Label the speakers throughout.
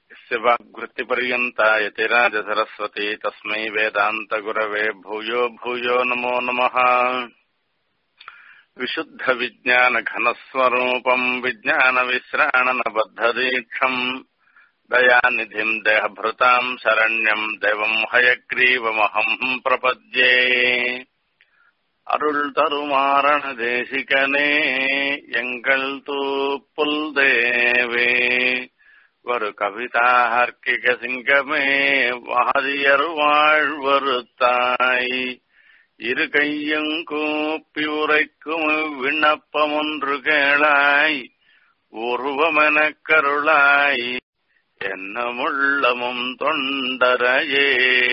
Speaker 1: शिवाकृतिपर्यन्ता यतिराजसरस्वती तस्मै वेदान्तगुरवे भूयो भूयो नमो नमः विशुद्धविज्ञानघनस्वरूपम् विज्ञानविश्राणनबद्धदीक्षम् दयानिधिम् देहभृताम् शरण्यम् देवम् हयग्रीवमहम् प्रपद्ये அருள் தருமாரண தேசிகனே எங்கள் தூப்புல் தேவே ஒரு கவிதார்க்கிக சிங்கமே வாதியர் வாழ்வருத்தாய் இரு கையும் கூப்பி உரைக்கும் விண்ணப்பம் ஒன்று கேளாய் உருவமெனக் கருளாய் என்னமுள்ளமும் தொண்டரையே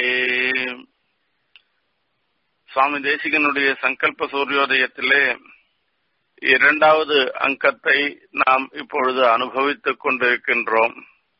Speaker 1: சுவாமி தேசிகனுடைய சங்கல்ப சூரியோதயத்திலே இரண்டாவது அங்கத்தை நாம் இப்பொழுது அனுபவித்துக் கொண்டிருக்கின்றோம்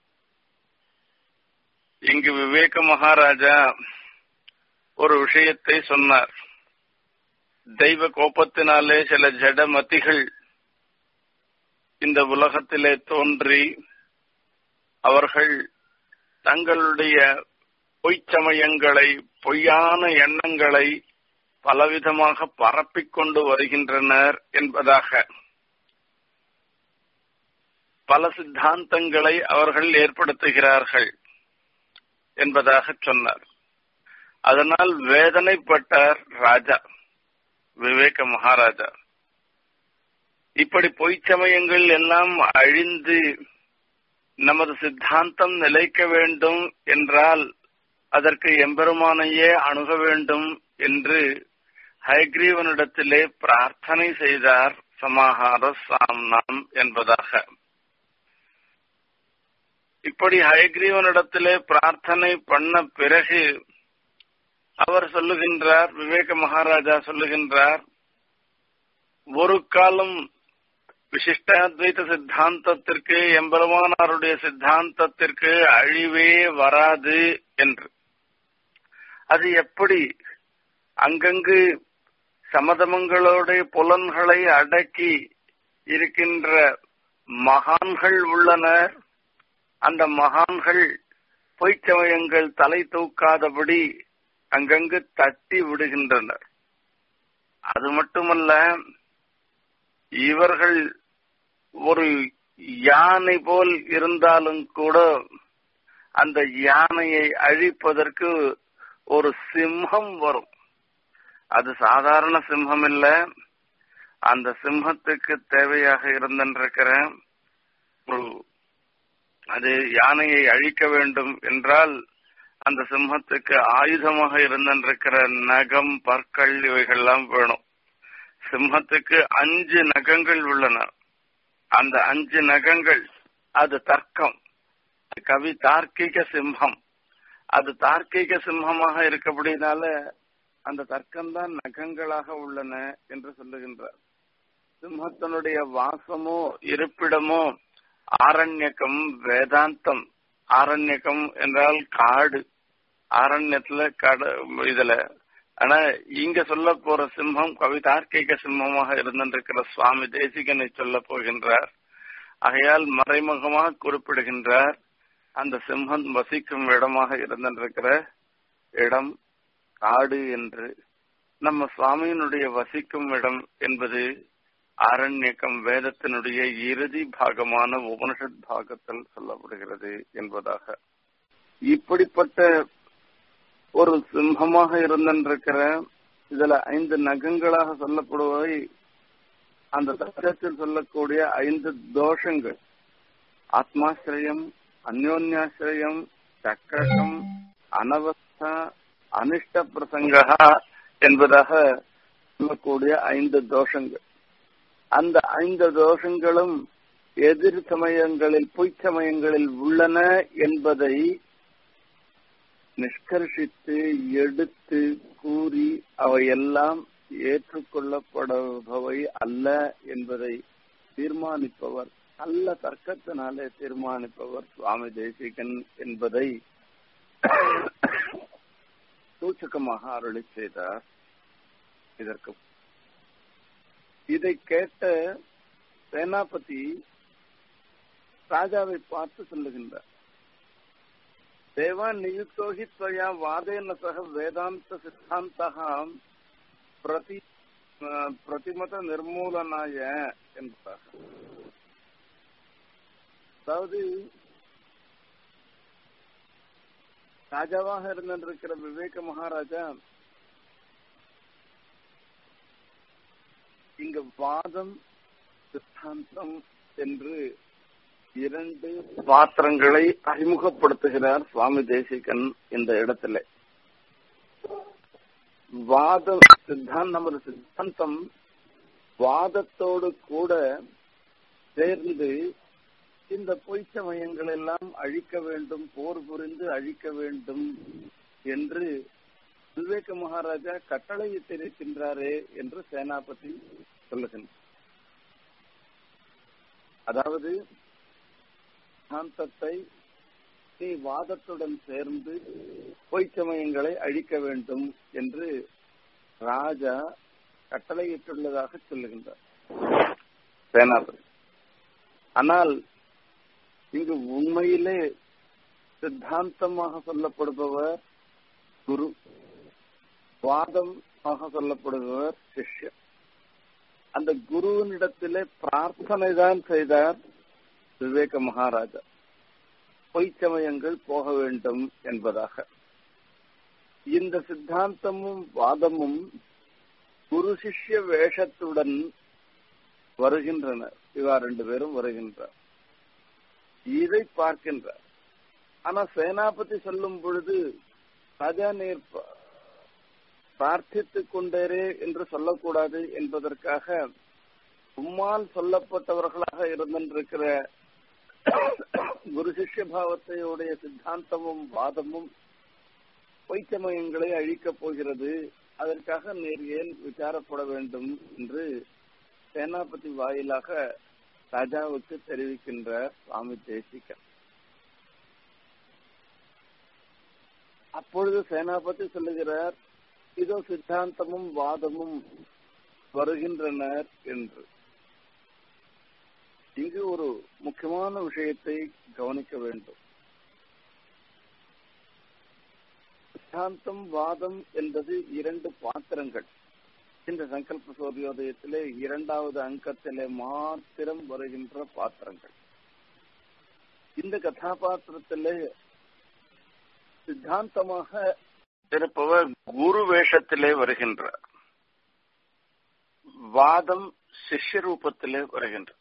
Speaker 1: இங்கு விவேக மகாராஜா ஒரு விஷயத்தை சொன்னார் தெய்வ கோபத்தினாலே சில ஜடமதிகள் இந்த உலகத்திலே தோன்றி அவர்கள் தங்களுடைய பொய்ச்சமயங்களை பொய்யான எண்ணங்களை பலவிதமாக பரப்பிக் கொண்டு வருகின்றனர் என்பதாக பல சித்தாந்தங்களை அவர்கள் ஏற்படுத்துகிறார்கள் என்பதாக சொன்னார் அதனால் வேதனைப்பட்டார் ராஜா விவேக மகாராஜா இப்படி பொய்ச்சமயங்கள் எல்லாம் அழிந்து நமது சித்தாந்தம் நிலைக்க வேண்டும் என்றால் அதற்கு எம்பெருமானையே அணுக வேண்டும் என்று ஹயக்ரீவனிடத்திலே பிரார்த்தனை செய்தார் சமாஹார சாம்னாம் என்பதாக இப்படி ஹயக்ரீவனிடத்திலே பிரார்த்தனை பண்ண பிறகு அவர் சொல்லுகின்றார் விவேக மகாராஜா சொல்லுகின்றார் ஒரு காலம் விசிஷ்டாத்வைத சித்தாந்தத்திற்கு எம்பெருமானாருடைய சித்தாந்தத்திற்கு அழிவே வராது என்று அது எப்படி அங்கங்கு சமதமங்களோட புலன்களை அடக்கி இருக்கின்ற மகான்கள் உள்ளனர் அந்த மகான்கள் பொய்ச்சமயங்கள் தலை தூக்காதபடி அங்கங்கு தட்டி விடுகின்றனர் அது மட்டுமல்ல இவர்கள் ஒரு யானை போல் இருந்தாலும் கூட அந்த யானையை அழிப்பதற்கு ஒரு சிம்மம் வரும் அது சாதாரண சிம்மம் இல்ல அந்த சிம்மத்துக்கு தேவையாக இருந்திருக்கிற ஒரு அது யானையை அழிக்க வேண்டும் என்றால் அந்த சிம்மத்துக்கு ஆயுதமாக இருந்திருக்கிற நகம் பற்கள் இவைகள்லாம் வேணும் சிம்மத்துக்கு அஞ்சு நகங்கள் உள்ளன அந்த அஞ்சு நகங்கள் அது தர்க்கம் கவி தார்க்கிக சிம்மம் அது தார்க்கிக சிம்மமாக இருக்கபடினால அந்த தர்க்கம்தான் நகங்களாக உள்ளன என்று சொல்லுகின்றார் சிம்மத்தினுடைய வாசமோ இருப்பிடமோ ஆரண்யக்கம் வேதாந்தம் ஆரண்யக்கம் என்றால் காடு ஆரண்யத்துல காடு இதுல ஆனா இங்க சொல்ல போற சிம்மம் கவிதார்க்கிக சிம்மமாக இருந்திருக்கிற சுவாமி தேசிகனை சொல்ல போகின்றார் ஆகையால் மறைமுகமாக குறிப்பிடுகின்றார் அந்த சிம்மம் வசிக்கும் இடமாக இருந்திருக்கிற இடம் காடு என்று நம்ம சுவாமியினுடைய வசிக்கும் இடம் என்பது ஆரண்யக்கம் வேதத்தினுடைய இறுதி பாகமான உபனிஷத் பாகத்தில் சொல்லப்படுகிறது என்பதாக இப்படிப்பட்ட ஒரு சிம்மமாக இருந்திருக்கிற இதுல ஐந்து நகங்களாக சொல்லப்படுவதை அந்த தத்துவத்தில் சொல்லக்கூடிய ஐந்து தோஷங்கள் ஆத்மாசிரியம் அந்யோன்யாசிரியம் சக்கரம் அனவஸ்தா அனிஷ்ட பிரசங்கா என்பதாக சொல்லக்கூடிய ஐந்து தோஷங்கள் அந்த ஐந்து தோஷங்களும் எதிர் சமயங்களில் பொய் சமயங்களில் உள்ளன என்பதை நிஷ்கர்ஷித்து எடுத்து கூறி அவையெல்லாம் ஏற்றுக்கொள்ளப்படுபவை அல்ல என்பதை தீர்மானிப்பவர் நல்ல தர்க்கத்தினாலே தீர்மானிப்பவர் சுவாமி தேசிகன் என்பதை சூச்சகமாக அருளி செய்தார் இதற்கு இதை கேட்ட சேனாபதி ராஜாவை பார்த்து சொல்லுகின்றார் தேவான் நியுக்தோ ஹி त्वया வாதேன சக வேதாந்த சித்தாந்தः பிரதி பிரதிமத நிர்மூலனாய என்பதாக அதாவது ராஜாவாக இருந்திருக்கிற விவேக மகாராஜா இங்க வாதம் சித்தாந்தம் என்று இரண்டு பாத்திரங்களை அறிமுகப்படுத்துகிறார் சுவாமி தேசிகன் இந்த இடத்துல வாதம் சித்தாந்தம் நமது சித்தாந்தம் வாதத்தோடு கூட சேர்ந்து இந்த பொய் சமயங்கள் எல்லாம் அழிக்க வேண்டும் போர் புரிந்து அழிக்க வேண்டும் என்று விவேக மகாராஜா கட்டளையிட்டிருக்கின்றாரே என்று சேனாபதி சொல்லுகின்றார் அதாவது சாந்தத்தை நீ வாதத்துடன் சேர்ந்து பொய் சமயங்களை அழிக்க வேண்டும் என்று ராஜா கட்டளையிட்டுள்ளதாக சொல்லுகின்றார் சேனாபதி ஆனால் இங்கு உண்மையிலே சித்தாந்தமாக சொல்லப்படுபவர் குரு வாதமாக சொல்லப்படுபவர் சிஷ்யர் அந்த குருவினிடத்திலே பிரார்த்தனை தான் செய்தார் விவேக மகாராஜா பொய் சமயங்கள் போக வேண்டும் என்பதாக இந்த சித்தாந்தமும் வாதமும் குரு சிஷ்ய வேஷத்துடன் வருகின்றனர் இவா ரெண்டு பேரும் வருகின்றார் இதை பார்க்கின்றார் ஆனா சேனாபதி சொல்லும் பொழுது ராஜா நீர் பிரார்த்தித்துக் கொண்டேரே என்று சொல்லக்கூடாது என்பதற்காக உம்மால் சொல்லப்பட்டவர்களாக இருந்திருக்கிற குரு சிஷ்ய பாவத்தையுடைய சித்தாந்தமும் வாதமும் பொய்ச்சமயங்களை அழிக்கப் போகிறது அதற்காக நீர் ஏன் விசாரப்பட வேண்டும் என்று சேனாபதி வாயிலாக ராஜாவுக்கு தெரிவிக்கின்றார் சுவாமி தேசிகன் அப்பொழுது சேனாபதி சொல்லுகிறார் இதோ சித்தாந்தமும் வாதமும் வருகின்றனர் என்று இங்கு ஒரு முக்கியமான விஷயத்தை கவனிக்க வேண்டும் சித்தாந்தம் வாதம் என்பது இரண்டு பாத்திரங்கள் இந்த சங்கல்ப சூரியோதயத்திலே இரண்டாவது அங்கத்திலே மாத்திரம் வருகின்ற பாத்திரங்கள் இந்த கதாபாத்திரத்திலே சித்தாந்தமாக இருப்பவர் குரு வேஷத்திலே வருகின்றார் வாதம் சிஷ்ய ரூபத்திலே வருகின்றார்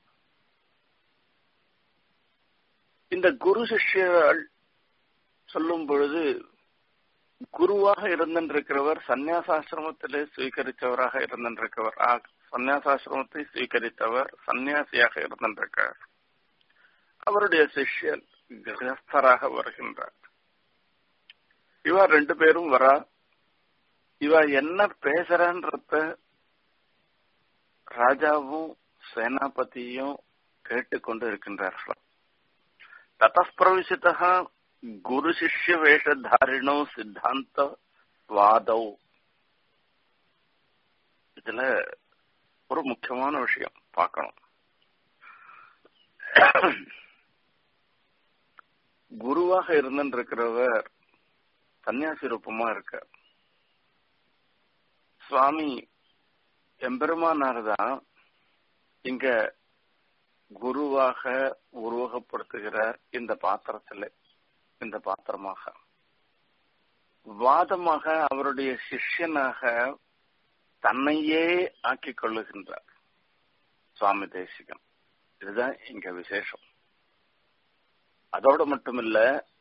Speaker 1: இந்த குரு சிஷ்யர்கள் சொல்லும் பொழுது குருவாக இருந்திருக்கிறவர் சந்நியாசாசிரமத்திலே சுவீகரித்தவராக இருந்திருக்கிறவர் சந்நியாசாசிரமத்தை சுவீகரித்தவர் சந்நியாசியாக இருந்திருக்கிறார் அவருடைய சிஷ்யன் கிரகஸ்தராக வருகின்றார் இவ ரெண்டு பேரும் வரா இவ என்ன பேசுறான்றத ராஜாவும் சேனாபதியும் கேட்டுக்கொண்டு இருக்கின்றார்கள் தத்தப்பிரவிசித்தா குரு சிஷ்ய வேஷதாரிணோ சித்தாந்த வாதவ் இதுல ஒரு முக்கியமான விஷயம் பார்க்கணும் குருவாக இருந்திருக்கிறவர் சன்னியாசி ரூபமா இருக்க சுவாமி எம்பெருமானார் தான் இங்க குருவாக உருவகப்படுத்துகிறார் இந்த பாத்திரத்துல இந்த பாத்திரமாக வாதமாக அவருடைய சிஷ்யனாக தன்னையே ஆக்கிக் கொள்ளுகின்றார் சுவாமி தேசிகன் இதுதான் இங்க விசேஷம் அதோடு மட்டுமில்ல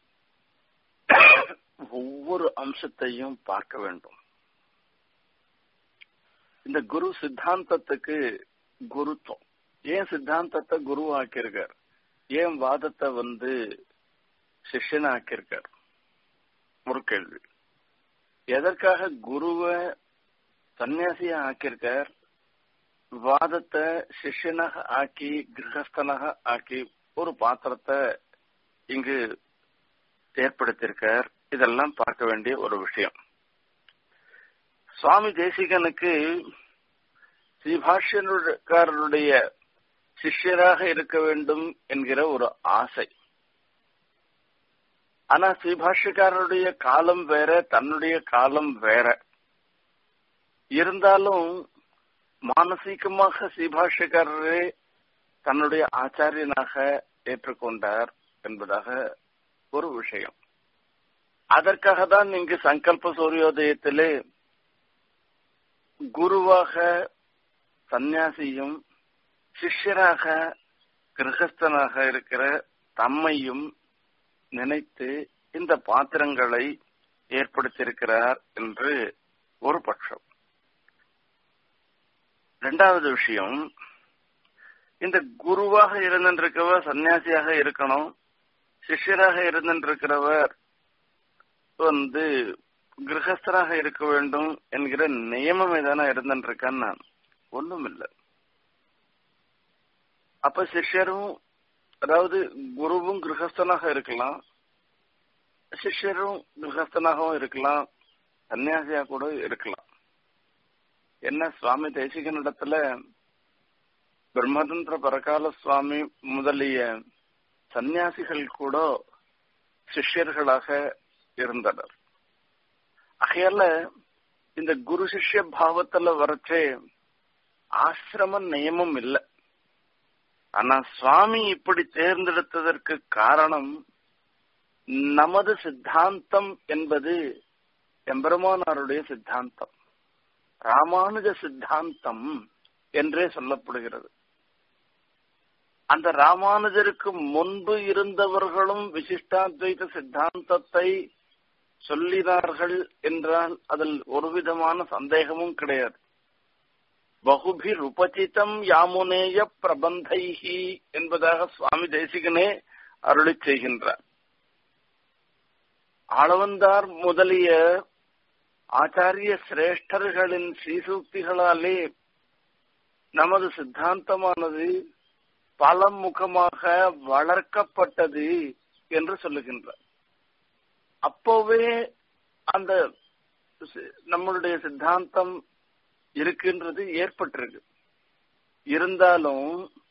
Speaker 1: ஒவ்வொரு அம்சத்தையும் பார்க்க வேண்டும் இந்த குரு சித்தாந்தத்துக்கு குருத்துவம் ஏன் சித்தாந்தத்தை குரு ஆக்கியிருக்கார் ஏன் வாதத்தை வந்து சிஷ்யன் ஆக்கியிருக்கார் ஒரு கேள்வி எதற்காக குருவை சன்னியாசியா ஆக்கியிருக்கார் வாதத்தை சிஷ்யனாக ஆக்கி கிரகஸ்தனாக ஆக்கி ஒரு பாத்திரத்தை இங்கு ஏற்படுத்தியிருக்கார் இதெல்லாம் பார்க்க வேண்டிய ஒரு விஷயம் சுவாமி தேசிகனுக்கு ஸ்ரீபாஷ்யக்காரருடைய சிஷ்யராக இருக்க வேண்டும் என்கிற ஒரு ஆசை ஆனா ஸ்ரீபாஷ்யக்காரருடைய காலம் வேற தன்னுடைய காலம் வேற இருந்தாலும் மானசீகமாக ஸ்ரீபாஷ்யக்காரரே தன்னுடைய ஆச்சாரியனாக ஏற்றுக்கொண்டார் என்பதாக ஒரு விஷயம் அதற்காக தான் இங்கு சங்கல்ப சூரியோதயத்திலே குருவாக சந்நியாசியும் சிஷ்யராக கிரகஸ்தனாக இருக்கிற தம்மையும் நினைத்து இந்த பாத்திரங்களை ஏற்படுத்தியிருக்கிறார் என்று ஒரு பட்சம் இரண்டாவது விஷயம் இந்த குருவாக இருந்திருக்கிறவர் சன்னியாசியாக இருக்கணும் சிஷ்யராக இருந்திருக்கிறவர் வந்து கிரகஸ்தராக இருக்க வேண்டும் என்கிற நியமம் ஏதான இருந்திருக்கான்னு நான் ஒண்ணும் இல்லை அப்ப சிஷ்யரும் அதாவது குருவும் கிரகஸ்தனாக இருக்கலாம் சிஷ்யரும் கிரகஸ்தனாகவும் இருக்கலாம் சன்னியாசியா கூட இருக்கலாம் என்ன சுவாமி தேசிகனிடத்துல பிரம்மதந்திர பரகால சுவாமி முதலிய சந்நியாசிகள் கூட சிஷ்யர்களாக இருந்தனர் ஆகையால இந்த குரு சிஷ்ய பாவத்துல வரச்சே ஆசிரம நியமம் இல்லை ஆனா சுவாமி இப்படி தேர்ந்தெடுத்ததற்கு காரணம் நமது சித்தாந்தம் என்பது எம்பெருமானாருடைய சித்தாந்தம் ராமானுஜ சித்தாந்தம் என்றே சொல்லப்படுகிறது அந்த ராமானுஜருக்கு முன்பு இருந்தவர்களும் விசிஷ்டாத்வைத சித்தாந்தத்தை சொல்லினார்கள் என்றால் அதில் ஒரு விதமான சந்தேகமும் கிடையாது பகுபிர் உபசிதம் யாமுனேய பிரபந்தைஹி என்பதாக சுவாமி தேசிகனே அருளி செய்கின்றார் ஆளவந்தார் முதலிய ஆச்சாரிய சிரேஷ்டர்களின் ஸ்ரீசூக்திகளாலே நமது சித்தாந்தமானது பல முகமாக வளர்க்கப்பட்டது என்று சொல்லுகின்றார் அப்போவே அந்த நம்மளுடைய சித்தாந்தம் இருக்குன்றது ஏற்பட்டிருக்கு இருந்தாலும்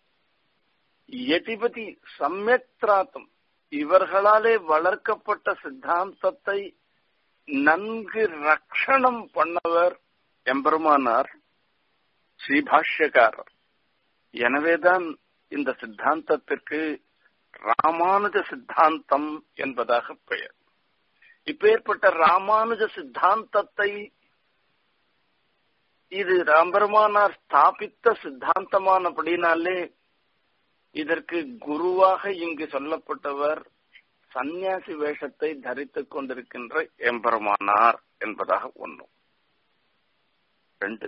Speaker 1: எதிபதி சமயத்ராத்தம் இவர்களாலே வளர்க்கப்பட்ட சித்தாந்தத்தை நன்கு ரக்ஷணம் பண்ணவர் எம்பெருமானார் ஸ்ரீபாஷ்யக்காரர் எனவேதான் இந்த சித்தாந்தத்திற்கு ராமானுஜ சித்தாந்தம் என்பதாக பெயர் இப்பேற்பட்ட ராமானுஜ சித்தாந்தத்தை இது ராம்பெருமானார் ஸ்தாபித்த சித்தாந்தமானபடினாலே இதற்கு குருவாக இங்கு சொல்லப்பட்டவர் சந்நியாசி வேஷத்தை தரித்துக் கொண்டிருக்கின்ற எம்பெருமானார் என்பதாக ஒண்ணு ரெண்டு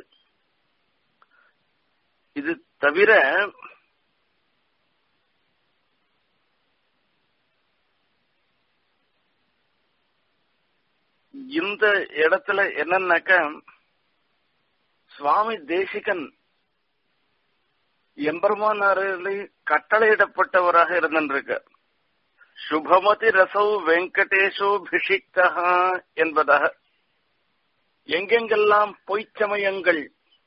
Speaker 1: இது தவிர இந்த இடத்துல என்னன்னாக்க சுவாமி தேசிகன் எம்பெருமானாரில் கட்டளையிடப்பட்டவராக இருந்திருக்க சுபமதி ரசௌ வெங்கடேஷோ பிஷிக்தா என்பதாக எங்கெங்கெல்லாம் பொய்ச்சமயங்கள்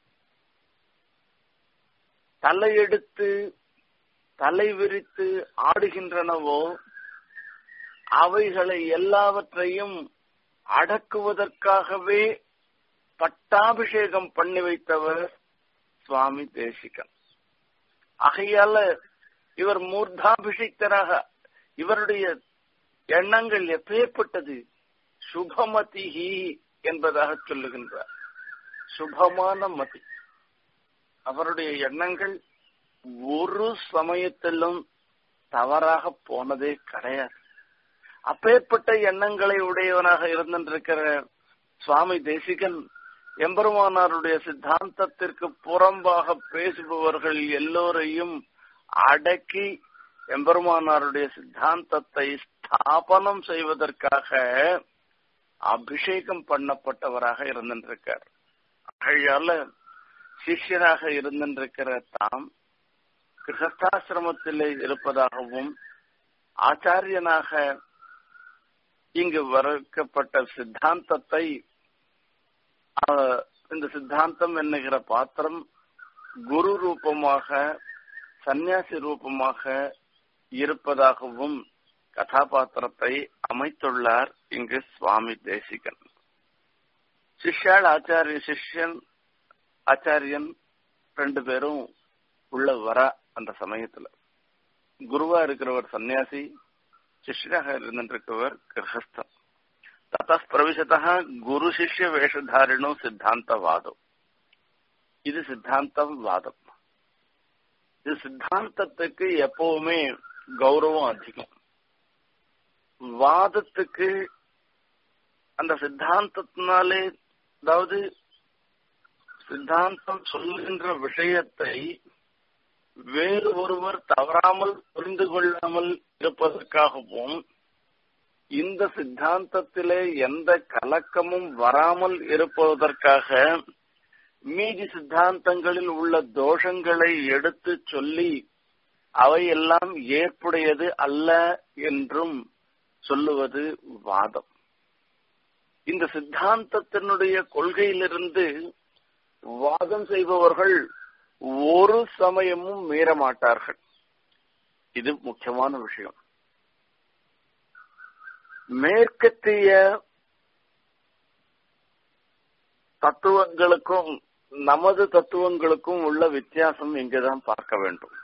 Speaker 1: தலையெடுத்து தலை விரித்து ஆடுகின்றனவோ அவைகளை எல்லாவற்றையும் அடக்குவதற்காகவே பட்டாபிஷேகம் பண்ணி வைத்தவர் சுவாமி தேசிகன் ஆகையால இவர் மூர்தாபிஷிக்தராக இவருடைய எண்ணங்கள் எப்பேற்பட்டது சுபமதிஹி என்பதாக சொல்லுகின்றார் சுபமான மதி அவருடைய எண்ணங்கள் ஒரு சமயத்திலும் தவறாக போனதே கிடையாது அப்பேற்பட்ட எண்ணங்களை உடையவனாக இருந்திருக்கிற சுவாமி தேசிகன் எம்பெருமானாருடைய சித்தாந்தத்திற்கு புறம்பாக பேசுபவர்கள் எல்லோரையும் அடக்கி எம்பெருமானாருடைய சித்தாந்தத்தை ஸ்தாபனம் செய்வதற்காக அபிஷேகம் பண்ணப்பட்டவராக இருந்திருக்கார் ஆகையால சிஷ்யராக இருந்திருக்கிற தாம் கிரகஸ்தாசிரமத்திலே இருப்பதாகவும் ஆச்சாரியனாக இங்கு வளர்க்கப்பட்ட சித்தாந்தத்தை இந்த சித்தாந்தம் என்னுகிற பாத்திரம் குரு ரூபமாக சந்நியாசி ரூபமாக இருப்பதாகவும் கதாபாத்திரத்தை அமைத்துள்ளார் இங்கு சுவாமி தேசிகன் சிஷ்யாள் ஆச்சாரிய சிஷ்யன் ஆச்சாரியன் ரெண்டு பேரும் உள்ள வர அந்த சமயத்துல குருவா இருக்கிறவர் சன்னியாசி சிஷ்யராக இருந்திருக்கிறவர் கிரகஸ்தன் தத பிரவிசதா குரு சிஷ்ய வேஷதாரிணும் சித்தாந்த வாதம் இது சித்தாந்தம் வாதம் இது சித்தாந்தத்துக்கு எப்பவுமே கௌரவம் அதிகம் வாதத்துக்கு அந்த சித்தாந்தத்தினாலே அதாவது சித்தாந்தம் சொல்லுகின்ற விஷயத்தை வேறு ஒருவர் தவறாமல் புரிந்து கொள்ளாமல் இருப்பதற்காகவும் இந்த சித்தாந்தத்திலே எந்த கலக்கமும் வராமல் இருப்பதற்காக மீதி சித்தாந்தங்களில் உள்ள தோஷங்களை எடுத்து சொல்லி அவையெல்லாம் ஏற்புடையது அல்ல என்றும் சொல்லுவது வாதம் இந்த சித்தாந்தத்தினுடைய கொள்கையிலிருந்து வாதம் செய்பவர்கள் ஒரு சமயமும் மீறமாட்டார்கள் இது முக்கியமான விஷயம் மேற்கத்திய தத்துவங்களுக்கும் நமது தத்துவங்களுக்கும் உள்ள வித்தியாசம் இங்கதான் பார்க்க வேண்டும்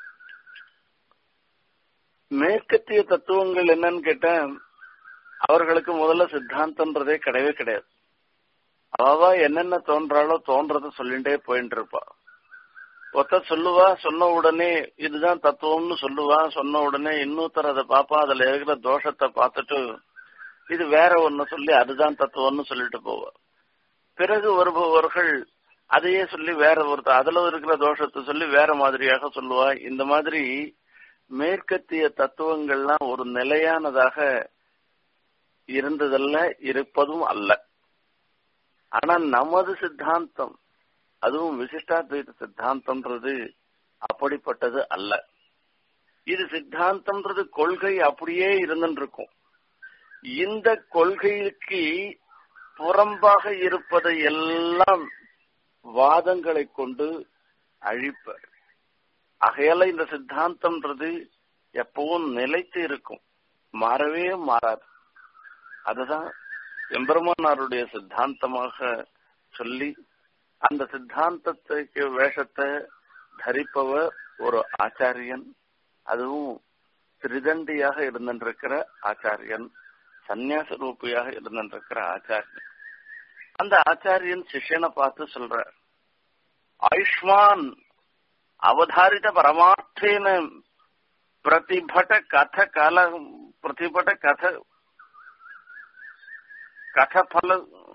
Speaker 1: மேற்கத்திய தத்துவங்கள் என்னன்னு கேட்டா அவர்களுக்கு முதல்ல சித்தாந்தன்றதே கிடையவே கிடையாது அவ என்னென்ன தோன்றாலோ தோன்றத சொல்லிட்டே போயிட்டு இருப்பா ஒத்த சொல்லுவா சொன்ன உடனே இதுதான் தத்துவம்னு சொல்லுவா சொன்ன உடனே இன்னொருத்தர் அதை பாப்பா அதுல இருக்கிற தோஷத்தை பார்த்துட்டு இது வேற ஒன்னு சொல்லி அதுதான் தத்துவம்னு சொல்லிட்டு போவா பிறகு வருபவர்கள் அதையே சொல்லி வேற ஒருத்தர் அதுல இருக்கிற தோஷத்தை சொல்லி வேற மாதிரியாக சொல்லுவா இந்த மாதிரி மேற்கத்திய தத்துவங்கள்லாம் ஒரு நிலையானதாக இருந்ததல்ல இருப்பதும் அல்ல ஆனா நமது சித்தாந்தம் அதுவும் விசிஷ்டாத்வைத சித்தாந்தம்ன்றது அப்படிப்பட்டது அல்ல இது சித்தாந்தம்ன்றது கொள்கை அப்படியே இருந்துருக்கும் இந்த கொள்கைக்கு புறம்பாக இருப்பதை எல்லாம் வாதங்களை கொண்டு அழிப்பர் ஆகையால இந்த சித்தாந்தம்ன்றது எப்பவும் நிலைத்து இருக்கும் மாறவே மாறாது அதுதான் எம்பெருமானாருடைய சித்தாந்தமாக சொல்லி அந்த சித்தாந்தத்துக்கு வேஷத்தை தரிப்பவர் ஒரு ஆச்சாரியன் அதுவும் திரிதண்டியாக இருந்திருக்கிற ஆச்சாரியன் சந்நியாச ரூபியாக இருந்திருக்கிற ஆச்சாரியன் அந்த ஆச்சாரியன் சிஷ்யனை பார்த்து சொல்ற ஆயுஷ்மான் அவதாரித பரமார்த்தேன பிரதிபட கத கால பிரதிபட கத கதபல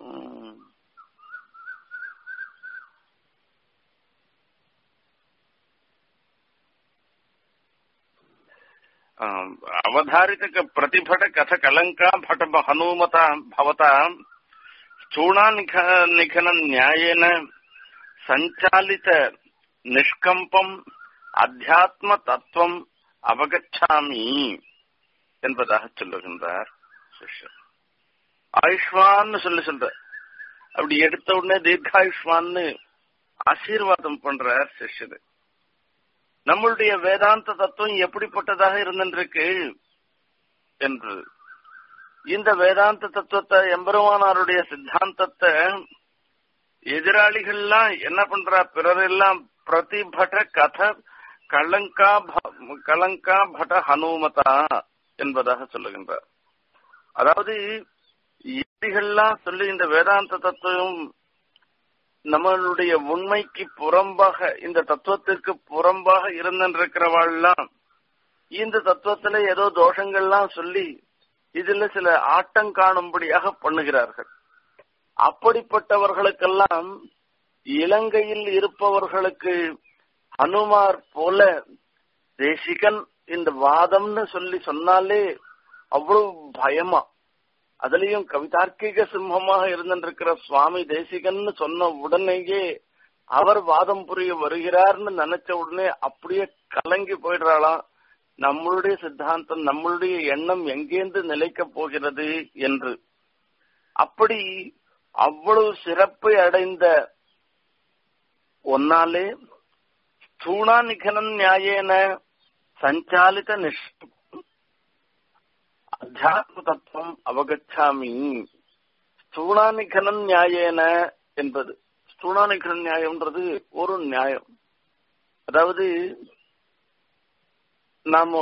Speaker 1: అవధారిత ప్రతిభట కథ కలంకా భట హనుమత భవత స్థూణా నిఖన న్యాయేన సంచాలిత நிஷ்கம்பம் அத்தியாத்ம தத்துவம் அவகச்சாமி என்பதாக சொல்லுகின்றார் சிஷ்யன் ஆயுஷ்மான்னு சொல்லி சொல்ற அப்படி எடுத்த உடனே தீர்காயுஷ்மான்னு ஆசீர்வாதம் பண்றார் சிஷ்யரு நம்மளுடைய வேதாந்த தத்துவம் எப்படிப்பட்டதாக இருந்திருக்கு என்று இந்த வேதாந்த தத்துவத்தை எம்பெருமானாருடைய சித்தாந்தத்தை எதிராளிகள்லாம் என்ன பண்றா பிறரெல்லாம் பிரதிபட கத கலங்கா கலங்கா பட ஹனுமதா என்பதாக சொல்லுகின்றார் அதாவது எதிரிகள்லாம் சொல்லி இந்த வேதாந்த தத்துவம் நம்மளுடைய உண்மைக்கு புறம்பாக இந்த தத்துவத்திற்கு புறம்பாக இருந்திருக்கிறவாள்லாம் இந்த தத்துவத்துல ஏதோ தோஷங்கள்லாம் சொல்லி இதுல சில ஆட்டம் காணும்படியாக பண்ணுகிறார்கள் அப்படிப்பட்டவர்களுக்கெல்லாம் இலங்கையில் இருப்பவர்களுக்கு ஹனுமார் போல தேசிகன் இந்த வாதம்னு சொல்லி சொன்னாலே அவ்வளவு பயமா அதுலயும் கவிதார்க்கிக சிம்மமாக இருந்திருக்கிற சுவாமி தேசிகன்னு சொன்ன உடனேயே அவர் வாதம் புரிய வருகிறார்னு நினைச்ச உடனே அப்படியே கலங்கி போயிடுறாளாம் நம்மளுடைய சித்தாந்தம் நம்மளுடைய எண்ணம் எங்கேந்து நிலைக்கப் போகிறது என்று அப்படி அவ்வளவு சிறப்பை அடைந்த ஒன்னாலே ஸ்தூணா நிகனம் நியாயேன சஞ்சாலித நிஷ் அத்தியாத்ம தத்துவம் அவகச்சாமி ஸ்தூணானிகனன் நியாயேன என்பது ஸ்தூணானிகனன் நியாயம்ன்றது ஒரு நியாயம் அதாவது நாம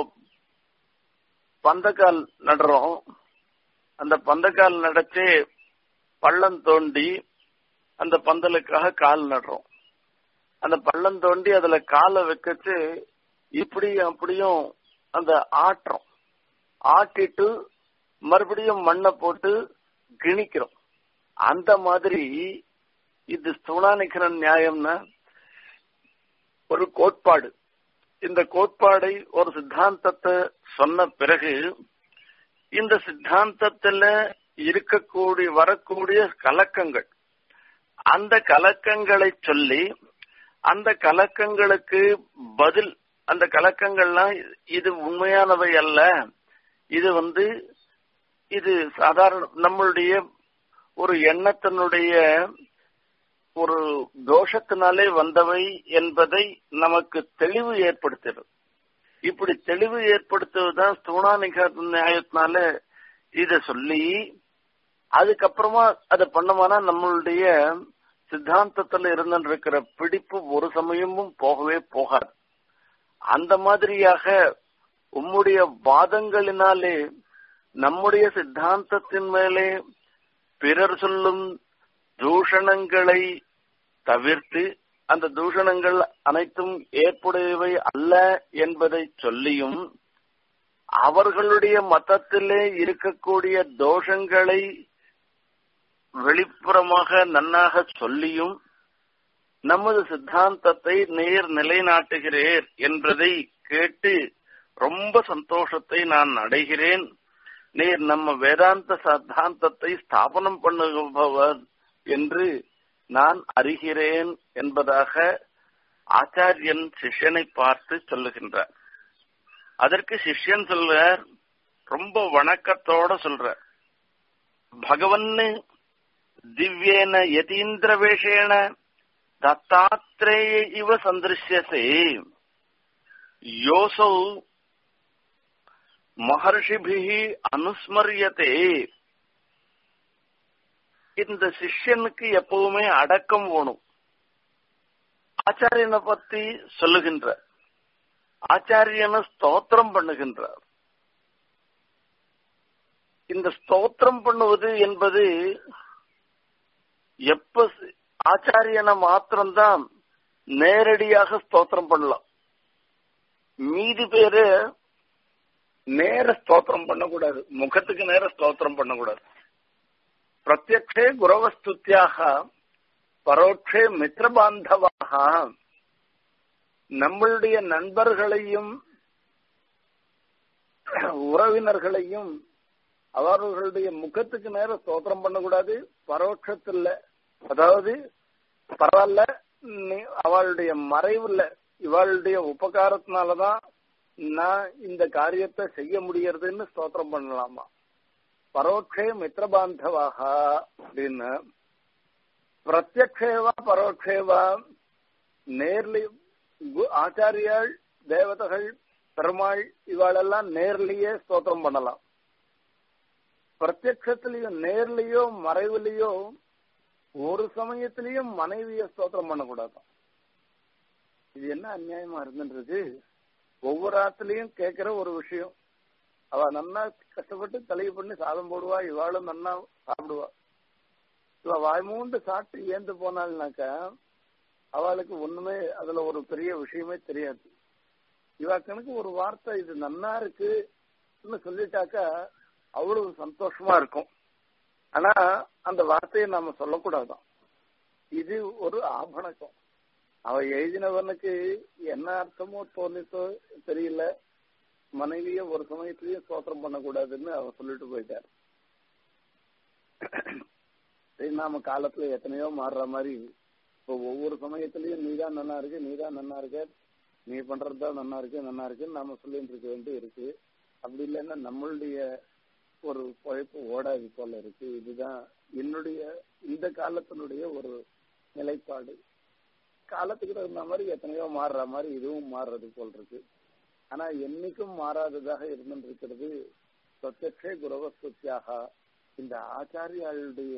Speaker 1: பந்தக்கால் நடுறோம் அந்த பந்தக்கால் நடச்சே பள்ளம் தோண்டி அந்த பந்தலுக்காக கால் நடுறோம் அந்த பள்ளம் தோண்டி அதுல காலை வைக்கச்சு இப்படியும் அப்படியும் அந்த ஆட்டுறோம் ஆட்டிட்டு மறுபடியும் மண்ணை போட்டு கிணிக்கிறோம் அந்த மாதிரி இது ஸ்தூணானிகரன் நியாயம்னா ஒரு கோட்பாடு இந்த கோட்பாடை ஒரு சித்தாந்தத்தை சொன்ன பிறகு இந்த சித்தாந்தத்துல இருக்கக்கூடிய வரக்கூடிய கலக்கங்கள் அந்த கலக்கங்களை சொல்லி அந்த கலக்கங்களுக்கு பதில் அந்த கலக்கங்கள்லாம் இது உண்மையானவை அல்ல இது வந்து இது சாதாரண நம்மளுடைய ஒரு எண்ணத்தினுடைய ஒரு தோஷத்தினாலே வந்தவை என்பதை நமக்கு தெளிவு ஏற்படுத்துகிறது இப்படி தெளிவு ஏற்படுத்துவதுதான் ஸ்தூணானிக நியாயத்தினால இத சொல்லி அதுக்கப்புறமா அதை பண்ணோம்னா நம்மளுடைய சித்தாந்தத்துல இருந்துட்டு இருக்கிற பிடிப்பு ஒரு சமயமும் போகவே போகாது அந்த மாதிரியாக உம்முடைய வாதங்களினாலே நம்முடைய சித்தாந்தத்தின் மேலே பிறர் சொல்லும் தூஷணங்களை தவிர்த்து அந்த தூஷணங்கள் அனைத்தும் ஏற்புடையவை அல்ல என்பதை சொல்லியும் அவர்களுடைய மதத்திலே இருக்கக்கூடிய தோஷங்களை வெளிப்புறமாக நன்னாக சொல்லியும் நமது சித்தாந்தத்தை நேர் நிலைநாட்டுகிறேர் என்பதை கேட்டு ரொம்ப சந்தோஷத்தை நான் அடைகிறேன் நீர் நம்ம வேதாந்த சித்தாந்தத்தை ஸ்தாபனம் பண்ணுபவர் என்று நான் அறிகிறேன் என்பதாக ஆச்சாரியன் சிஷ்யனை பார்த்து சொல்லுகின்றார் அதற்கு சிஷ்யன் சொல்றார் ரொம்ப வணக்கத்தோட சொல்ற பகவன் திவ்யேன யதீந்திர வேஷேன தத்தாத்ரேய இவ சந்திருஷ்யசே யோசௌ மகர்ஷிபிகி அனுஸ்மரியத்தே இந்த சிஷ்யனுக்கு எப்பவுமே அடக்கம் வேணும் ஆச்சாரியனை பத்தி சொல்லுகின்ற ஆச்சாரியனை ஸ்தோத்திரம் பண்ணுகின்றார் இந்த ஸ்தோத்திரம் பண்ணுவது என்பது எப்ப ஆச்சாரியனை மாத்திரம்தான் நேரடியாக ஸ்தோத்திரம் பண்ணலாம் மீதி பேரு நேர ஸ்தோத்திரம் பண்ணக்கூடாது முகத்துக்கு நேர ஸ்தோத்திரம் பண்ணக்கூடாது பிரத்யக்ஷே குரவஸ்துத்தியாக பரோட்சே மித்திரபாந்தவாக நம்மளுடைய நண்பர்களையும் உறவினர்களையும் அவர்களுடைய முகத்துக்கு நேர ஸ்தோத்திரம் பண்ணக்கூடாது பரோட்சத்துல அதாவது பரவாயில்ல நீ அவளுடைய மறைவுல இவளுடைய உபகாரத்தினாலதான் நான் இந்த காரியத்தை செய்ய முடியறதுன்னு ஸ்தோத்திரம் பண்ணலாமா பரோட்சே மித்திரபாந்தவாக அப்படின்னு பிரத்யக்ஷேவா பரோட்சேவா நேர்லி ஆச்சாரியாள் தேவதைகள் பெருமாள் இவாளெல்லாம் நேர்லயே ஸ்தோத்திரம் பண்ணலாம் பிரத்யக்ஷத்திலையும் நேர்லயோ மறைவுலயோ ஒரு சமயத்திலையும் மனைவிய ஸ்தோத்திரம் பண்ணக்கூடாது இது என்ன அநியாயமா இருந்துருக்கு ஒவ்வொரு ஆத்துலயும் கேட்கிற ஒரு விஷயம் அவ நன்னா கஷ்டப்பட்டு தலையை பண்ணி சாதம் போடுவா இவாளும் நன்னா சாப்பிடுவா இவ வாய்மூண்டு சாப்பிட்டு ஏந்து போனாள்னாக்கா அவளுக்கு ஒண்ணுமே அதுல ஒரு பெரிய விஷயமே தெரியாது இவ கணக்கு ஒரு வார்த்தை இது நன்னா இருக்குன்னு சொல்லிட்டாக்கா அவ்வளவு சந்தோஷமா இருக்கும் ஆனா அந்த வார்த்தையை நாம சொல்லக்கூடாதான் இது ஒரு ஆபணக்கம் அவ எழுதினவனுக்கு என்ன அர்த்தமோ தோணித்தோ தெரியல மனைவிய ஒரு சமயத்திலயும் சோத்திரம் பண்ணக்கூடாதுன்னு அவ சொல்லிட்டு போயிட்டார் சரி நாம காலத்துல எத்தனையோ மாறுற மாதிரி இப்போ ஒவ்வொரு சமயத்திலயும் நீதான் நன்னா இருக்கு நீதான் நன்னா இருக்க நீ பண்றதுதான் நன்னா இருக்கு நன்னா இருக்குன்னு நாம சொல்லிட்டு இருக்க வேண்டி இருக்கு அப்படி இல்லைன்னா நம்மளுடைய ஒரு பழைப்பு ஓடாது போல இருக்கு இதுதான் என்னுடைய இந்த காலத்தினுடைய ஒரு நிலைப்பாடு காலத்துக்கு தகுந்த மாதிரி எத்தனையோ மாறுற மாதிரி இதுவும் மாறுறது போல் இருக்கு ஆனா என்னைக்கும் மாறாததாக இருந்துட்டு இருக்கிறது
Speaker 2: பிரத்யக்ஷே குரவஸ்துத்தியாக இந்த ஆச்சாரியாளுடைய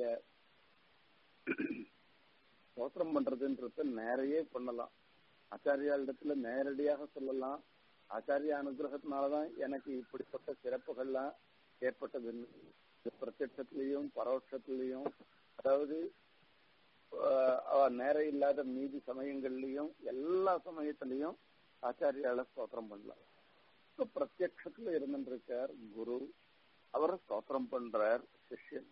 Speaker 2: ஸ்தோத்திரம் பண்றதுன்றது நிறைய பண்ணலாம் ஆச்சாரியாளிடத்துல நேரடியாக சொல்லலாம் ஆச்சாரிய அனுகிரகத்தினாலதான் எனக்கு இப்படிப்பட்ட சிறப்புகள்லாம் ஏற்பட்டது பிரத்யட்சத்திலையும் பரோட்சத்திலையும் அதாவது அவ நேரம் இல்லாத மீதி சமயங்கள்லயும் எல்லா சமயத்திலையும் ஆச்சாரியால ஸ்தோத்திரம் பண்ணலாம் இப்ப பிரத்யட்சத்துல இருந்துருக்கார் குரு அவரை ஸ்தோத்திரம் பண்றார் சிஷ்யன்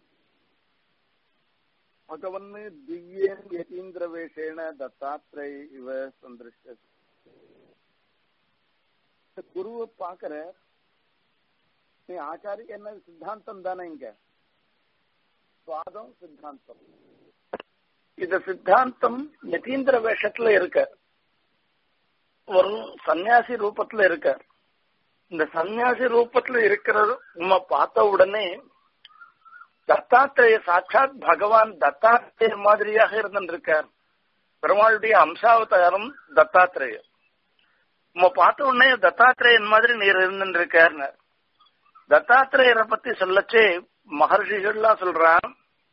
Speaker 2: பகவன் திவ்யேன் யதீந்திர வேஷேன தத்தாத்திரை இவ சந்திருஷ்ட குருவை பாக்குற நீ ஆச்சாரிய என்ன சித்தாந்தம் தானே இங்க சுவாதம் சித்தாந்தம் இந்த சித்தாந்தம் யதீந்திர வேஷத்துல இருக்க ஒரு சன்னியாசி ரூபத்துல இருக்க இந்த சன்னியாசி ரூபத்துல இருக்கிறது உண்மை பார்த்த உடனே தத்தாத்திரேய சாட்சாத் பகவான் தத்தாத்திரேய மாதிரியாக இருந்திருக்கார் பெருமாளுடைய அம்சாவதாரம் தத்தாத்திரேயர் உம்ம பார்த்த உடனே தத்தாத்திரேயன் மாதிரி நீர் இருந்துருக்காருன்னு தத்தாத்திரேயரை பத்தி சொல்லச்சே மகர்ஷிகள்லாம் சொல்றான்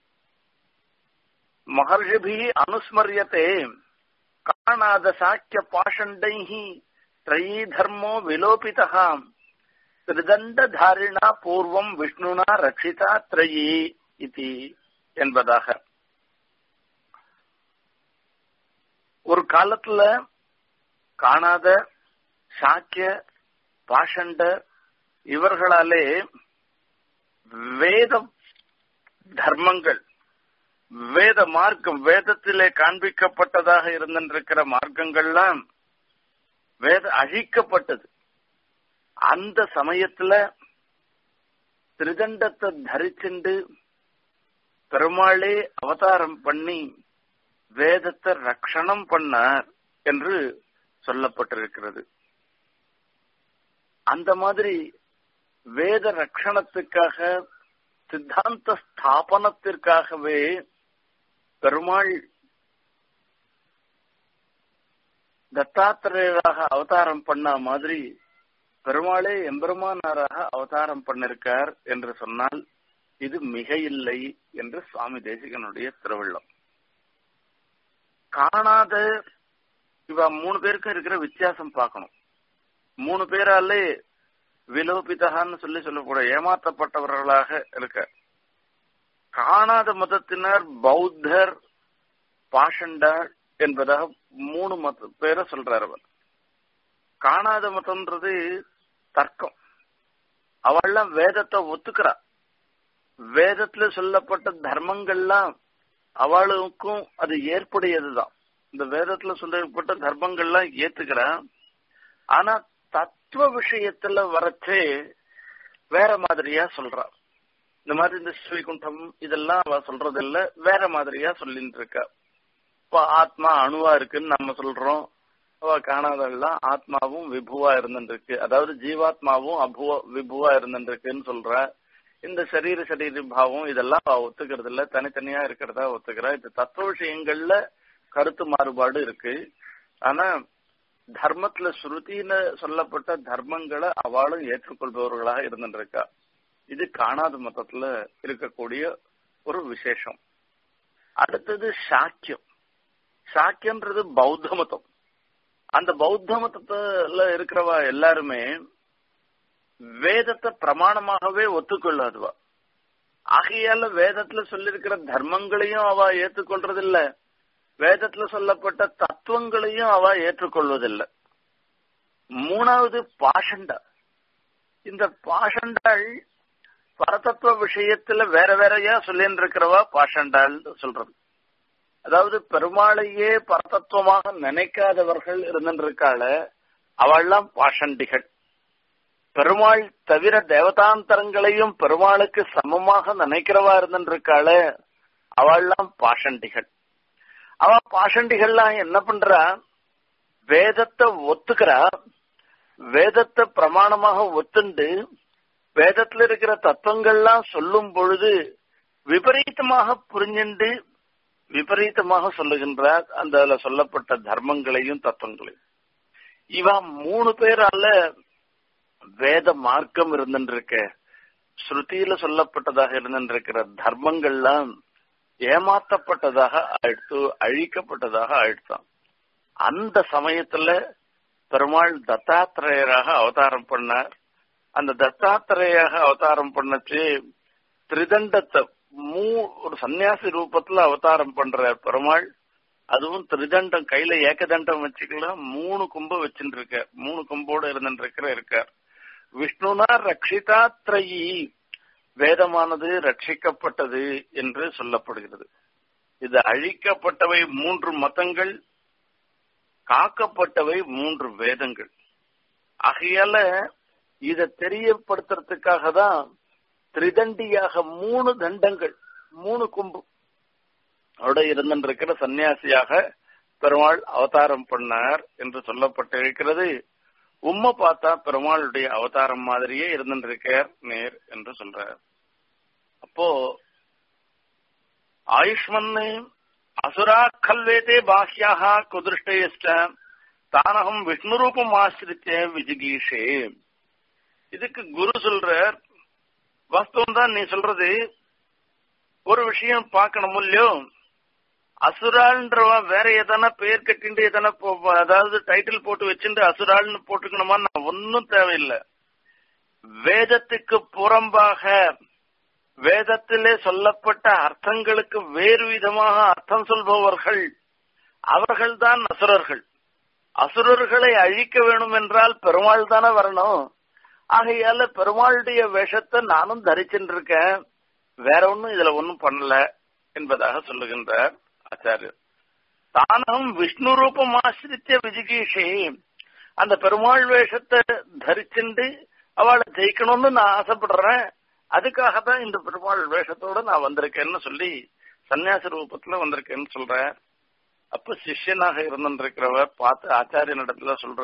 Speaker 2: மகர்ஷிபி அனுஸ்மரியத்தே காணாத சாக்கிய பாஷண்டைஹி த்ரயீ தர்மோ விலோபிதா திருதண்டதாரிணா பூர்வம் விஷ்ணுனா ரட்சிதா த்ரயி இது என்பதாக ஒரு காலத்துல காணாத சாக்கிய பாஷண்ட இவர்களாலே வேத தர்மங்கள் வேத மார்க்கம் வேதத்திலே காண்பிக்கப்பட்டதாக இருந்திருக்கிற மார்க்கங்கள்லாம் வேத அழிக்கப்பட்டது அந்த சமயத்துல திருதண்டத்தை தரிச்சுண்டு பெருமாளே அவதாரம் பண்ணி வேதத்தை ரட்சணம் பண்ணார் என்று சொல்லப்பட்டிருக்கிறது அந்த மாதிரி வேத ரட்சணத்துக்காக சித்தாந்த ஸ்தாபனத்திற்காகவே பெருமாள் தத்தாத்திரேயராக அவதாரம் பண்ண மாதிரி பெருமாளே எம்பெருமானாராக அவதாரம் பண்ணிருக்கார் என்று சொன்னால் இது மிக இல்லை என்று சுவாமி தேசிகனுடைய திருவள்ளம் காணாத இவ மூணு பேருக்கும் இருக்கிற வித்தியாசம் பார்க்கணும் மூணு பேராலே விலோபிதகான்னு சொல்லி சொல்லக்கூட ஏமாற்றப்பட்டவர்களாக இருக்க காணாத மதத்தினர் பௌத்தர் பாஷண்டார் என்பதாக மூணு மத பேரை சொல்றார் அவர் காணாத மதம்ன்றது தர்க்கம் அவள்லாம் வேதத்தை ஒத்துக்கிறா வேதத்துல சொல்லப்பட்ட தர்மங்கள்லாம் அவளுக்கும் அது ஏற்புடையதுதான் இந்த வேதத்துல சொல்லப்பட்ட தர்மங்கள்லாம் ஏத்துக்கிறா ஆனா தத்துவ விஷயத்துல வரச்சே வேற மாதிரியா சொல்றா இந்த மாதிரி இந்த ஸ்ரீகுண்டம் இதெல்லாம் அவ சொல்றது இல்ல வேற மாதிரியா சொல்லிட்டு இருக்கா இப்ப ஆத்மா அணுவா இருக்குன்னு நம்ம சொல்றோம் அவ காணாதெல்லாம் ஆத்மாவும் விபுவா இருந்துருக்கு அதாவது ஜீவாத்மாவும் அபுவ விபுவா இருந்துருக்குன்னு சொல்ற இந்த சரீர சரீர பாவம் இதெல்லாம் அவ ஒத்துக்கிறது இல்ல தனித்தனியா இருக்கிறதா ஒத்துக்கிறா இந்த தத்துவ விஷயங்கள்ல கருத்து மாறுபாடு இருக்கு ஆனா தர்மத்துல ஸ்ருதியில சொல்லப்பட்ட தர்மங்களை அவளும் ஏற்றுக்கொள்பவர்களாக இருந்துருக்கா இது காணாத மதத்துல இருக்கக்கூடிய ஒரு விசேஷம் அடுத்தது சாக்கியம் சாக்கியன்றது பௌத்த மதம் அந்த பௌத்த மதத்துல இருக்கிறவா எல்லாருமே வேதத்தை பிரமாணமாகவே ஒத்துக்கொள்ளாதுவா ஆகையால வேதத்துல சொல்லிருக்கிற தர்மங்களையும் அவ ஏற்றுக்கொள்றதில்ல வேதத்துல சொல்லப்பட்ட தத்துவங்களையும் அவ ஏற்றுக்கொள்வதில்லை மூணாவது பாஷண்டா இந்த பாஷண்டாள் பரதத்துவ விஷயத்துல வேற வேறையா சொல்லின்னு இருக்கிறவா பாஷண்டாள் சொல்றது அதாவது பெருமாளையே பரதத்துவமாக நினைக்காதவர்கள் இருந்திருக்காள அவள்லாம் பாஷண்டிகள் பெருமாள் தவிர தேவதாந்தரங்களையும் பெருமாளுக்கு சமமாக நினைக்கிறவா இருந்திருக்காள அவள்லாம் பாஷண்டிகள் அவ பாஷண்டிகள்லாம் என்ன பண்றா வேதத்தை ஒத்துக்கிறா வேதத்தை பிரமாணமாக ஒத்துண்டு வேதத்துல இருக்கிற தத்துவங்கள்லாம் சொல்லும் பொழுது விபரீதமாக புரிஞ்சுண்டு விபரீதமாக சொல்லுகின்றார் அந்த சொல்லப்பட்ட தர்மங்களையும் தத்துவங்களையும் இவ மூணு பேரால வேத மார்க்கம் இருந்துருக்க
Speaker 1: ஸ்ருதியில சொல்லப்பட்டதாக இருந்திருக்கிற தர்மங்கள்லாம் ஏமாத்தப்பட்டதாக ஆயிடுத்து அழிக்கப்பட்டதாக ஆயிடுத்தான் அந்த சமயத்துல பெருமாள் தத்தாத்திரேயராக அவதாரம் பண்ணார் அந்த தத்தாத்திரேயாக அவதாரம் பண்ணச்சு திரிதண்டத்தை மூ ஒரு சன்னியாசி ரூபத்துல அவதாரம் பண்ற பெருமாள் அதுவும் திரிதண்டம் கையில ஏகதண்டம் வச்சுக்கலாம் மூணு கொம்பு வச்சுட்டு இருக்கார் மூணு கொம்போட இருந்துட்டு இருக்கிற இருக்கார் விஷ்ணுனா ரட்சிதாத்ரயி வேதமானது ரட்சிக்கப்பட்டது என்று சொல்லப்படுகிறது இது அழிக்கப்பட்டவை மூன்று மதங்கள் காக்கப்பட்டவை மூன்று வேதங்கள் ஆகையால இத தெரியப்படுத்துறதுக்காக தான் திரிதண்டியாக மூணு தண்டங்கள் மூணு கொம்பு அவட இருந்திருக்கிற சன்னியாசியாக பெருமாள் அவதாரம் பண்ணார் என்று சொல்லப்பட்டிருக்கிறது உம்மை பார்த்தா பெருமாளுடைய அவதாரம் மாதிரியே இருந்திருக்கார் நேர் என்று சொல்றார் அப்போ ஆயுஷ்மன்னு அசுரா கல்வேதே பாஹ்யாக குதிருஷ்டேஷ்ட தானகம் விஷ்ணு ரூபம் ஆசிரித்த விஜிகீஷே இதுக்கு குரு சொல்றார் வாஸ்தவம் தான் நீ சொல்றது ஒரு விஷயம் பார்க்கணும் இல்லையோ அசுரால்ன்றவ வேற எதனா பெயர் கட்டிண்டு எதனா அதாவது டைட்டில் போட்டு வச்சுட்டு அசுரால்னு போட்டுக்கணுமா நான் ஒன்னும் தேவையில்லை வேதத்துக்கு புறம்பாக வேதத்திலே சொல்லப்பட்ட அர்த்தங்களுக்கு வேறு விதமாக அர்த்தம் சொல்பவர்கள் அவர்கள்தான் அசுரர்கள் அசுரர்களை அழிக்க வேணும் என்றால் பெருமாள் தானே வரணும் ஆகையால பெருமாளுடைய வேஷத்தை நானும் தரிச்சுருக்கேன் வேற ஒன்னும் இதுல ஒன்னும் பண்ணல என்பதாக சொல்லுகின்றார் ஆச்சாரியர் தானும் விஷ்ணு ரூபம் ஆசிரித்த விஜிகீஷே அந்த பெருமாள் வேஷத்தை தரிச்சுண்டு அவளை ஜெயிக்கணும்னு நான் ஆசைப்படுறேன் அதுக்காக தான் இந்த பெருமாள் வேஷத்தோட நான் வந்திருக்கேன்னு சொல்லி சன்னியாச ரூபத்துல வந்திருக்கேன்னு சொல்றேன் அப்ப சிஷ்யனாக இருந்திருக்கிறவர் பார்த்து ஆச்சாரியனிடத்துல சொல்ற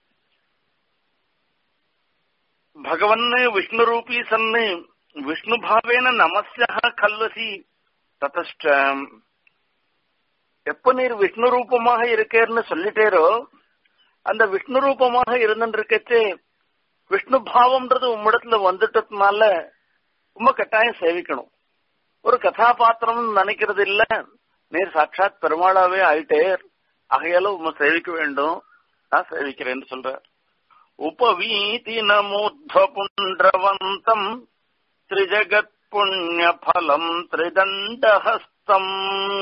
Speaker 1: பகவன் விஷ்ணு ரூபி சன்னு விஷ்ணு பாவேன நமஸ்யா கல்வசி ததஷ்ட எப்ப நீர் விஷ்ணு ரூபமாக இருக்கேன்னு சொல்லிட்டேரோ அந்த விஷ்ணு ரூபமாக இருந்துருக்கச்சே விஷ்ணு பாவம்ன்றது உம்மிடத்துல வந்துட்டதுனால உம்ம கட்டாயம் சேவிக்கணும் ஒரு கதாபாத்திரம் நினைக்கிறது இல்ல நீர் சாட்சாத் பெருமாளாவே ஆயிட்டேர் ஆகையால உம்ம சேவிக்க வேண்டும் நான் சேவிக்கிறேன்னு சொல்ற உபவீதி நமூர்த புண்டவந்தம் திரிஜகத் புண்ணிய பலம் திரிதண்டஹஸ்தம்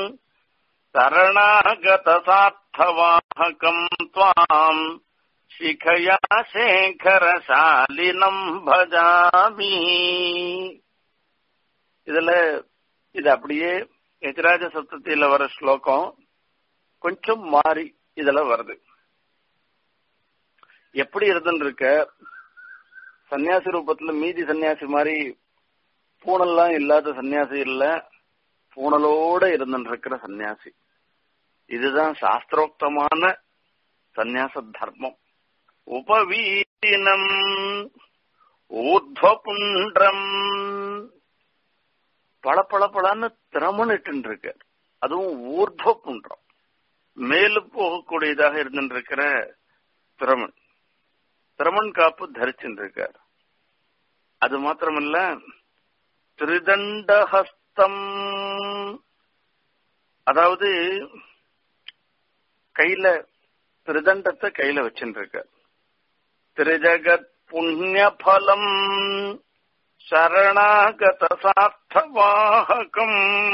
Speaker 1: சரணாகத சார்த்தவாஹகம் துவாம் சிகயா சேகரசாலினம் பஜாமி இதுல இது அப்படியே எதிராஜ சப்தத்தில வர ஸ்லோகம் கொஞ்சம் மாறி இதுல வருது எப்படி இருந்துன்னு இருக்க சன்னியாசி ரூபத்துல மீதி சன்னியாசி மாதிரி பூனல்லாம் இல்லாத சன்னியாசி இல்ல பூனலோட இருந்துட்டு இருக்கிற சன்னியாசி இதுதான் சாஸ்திரோக்தமான சந்நியாச தர்மம் உபவீனம் ஊர்துவபுன்றம் பல பல பலன்னு திறமனிட்டு இருக்கு அதுவும் ஊர்துவ புன்றம் மேலு போகக்கூடியதாக இருந்துருக்கிற திறமன் திறமன் காப்பு தரிச்சுட்டு இருக்கார் அது மாத்திரமல்ல திருதண்டஹஸ்தம் அதாவது கையில திருதண்டத்தை கையில வச்சுட்டு திரிஜகத் புண்ணியபலம் சரணாகத சார்த்தவாககம்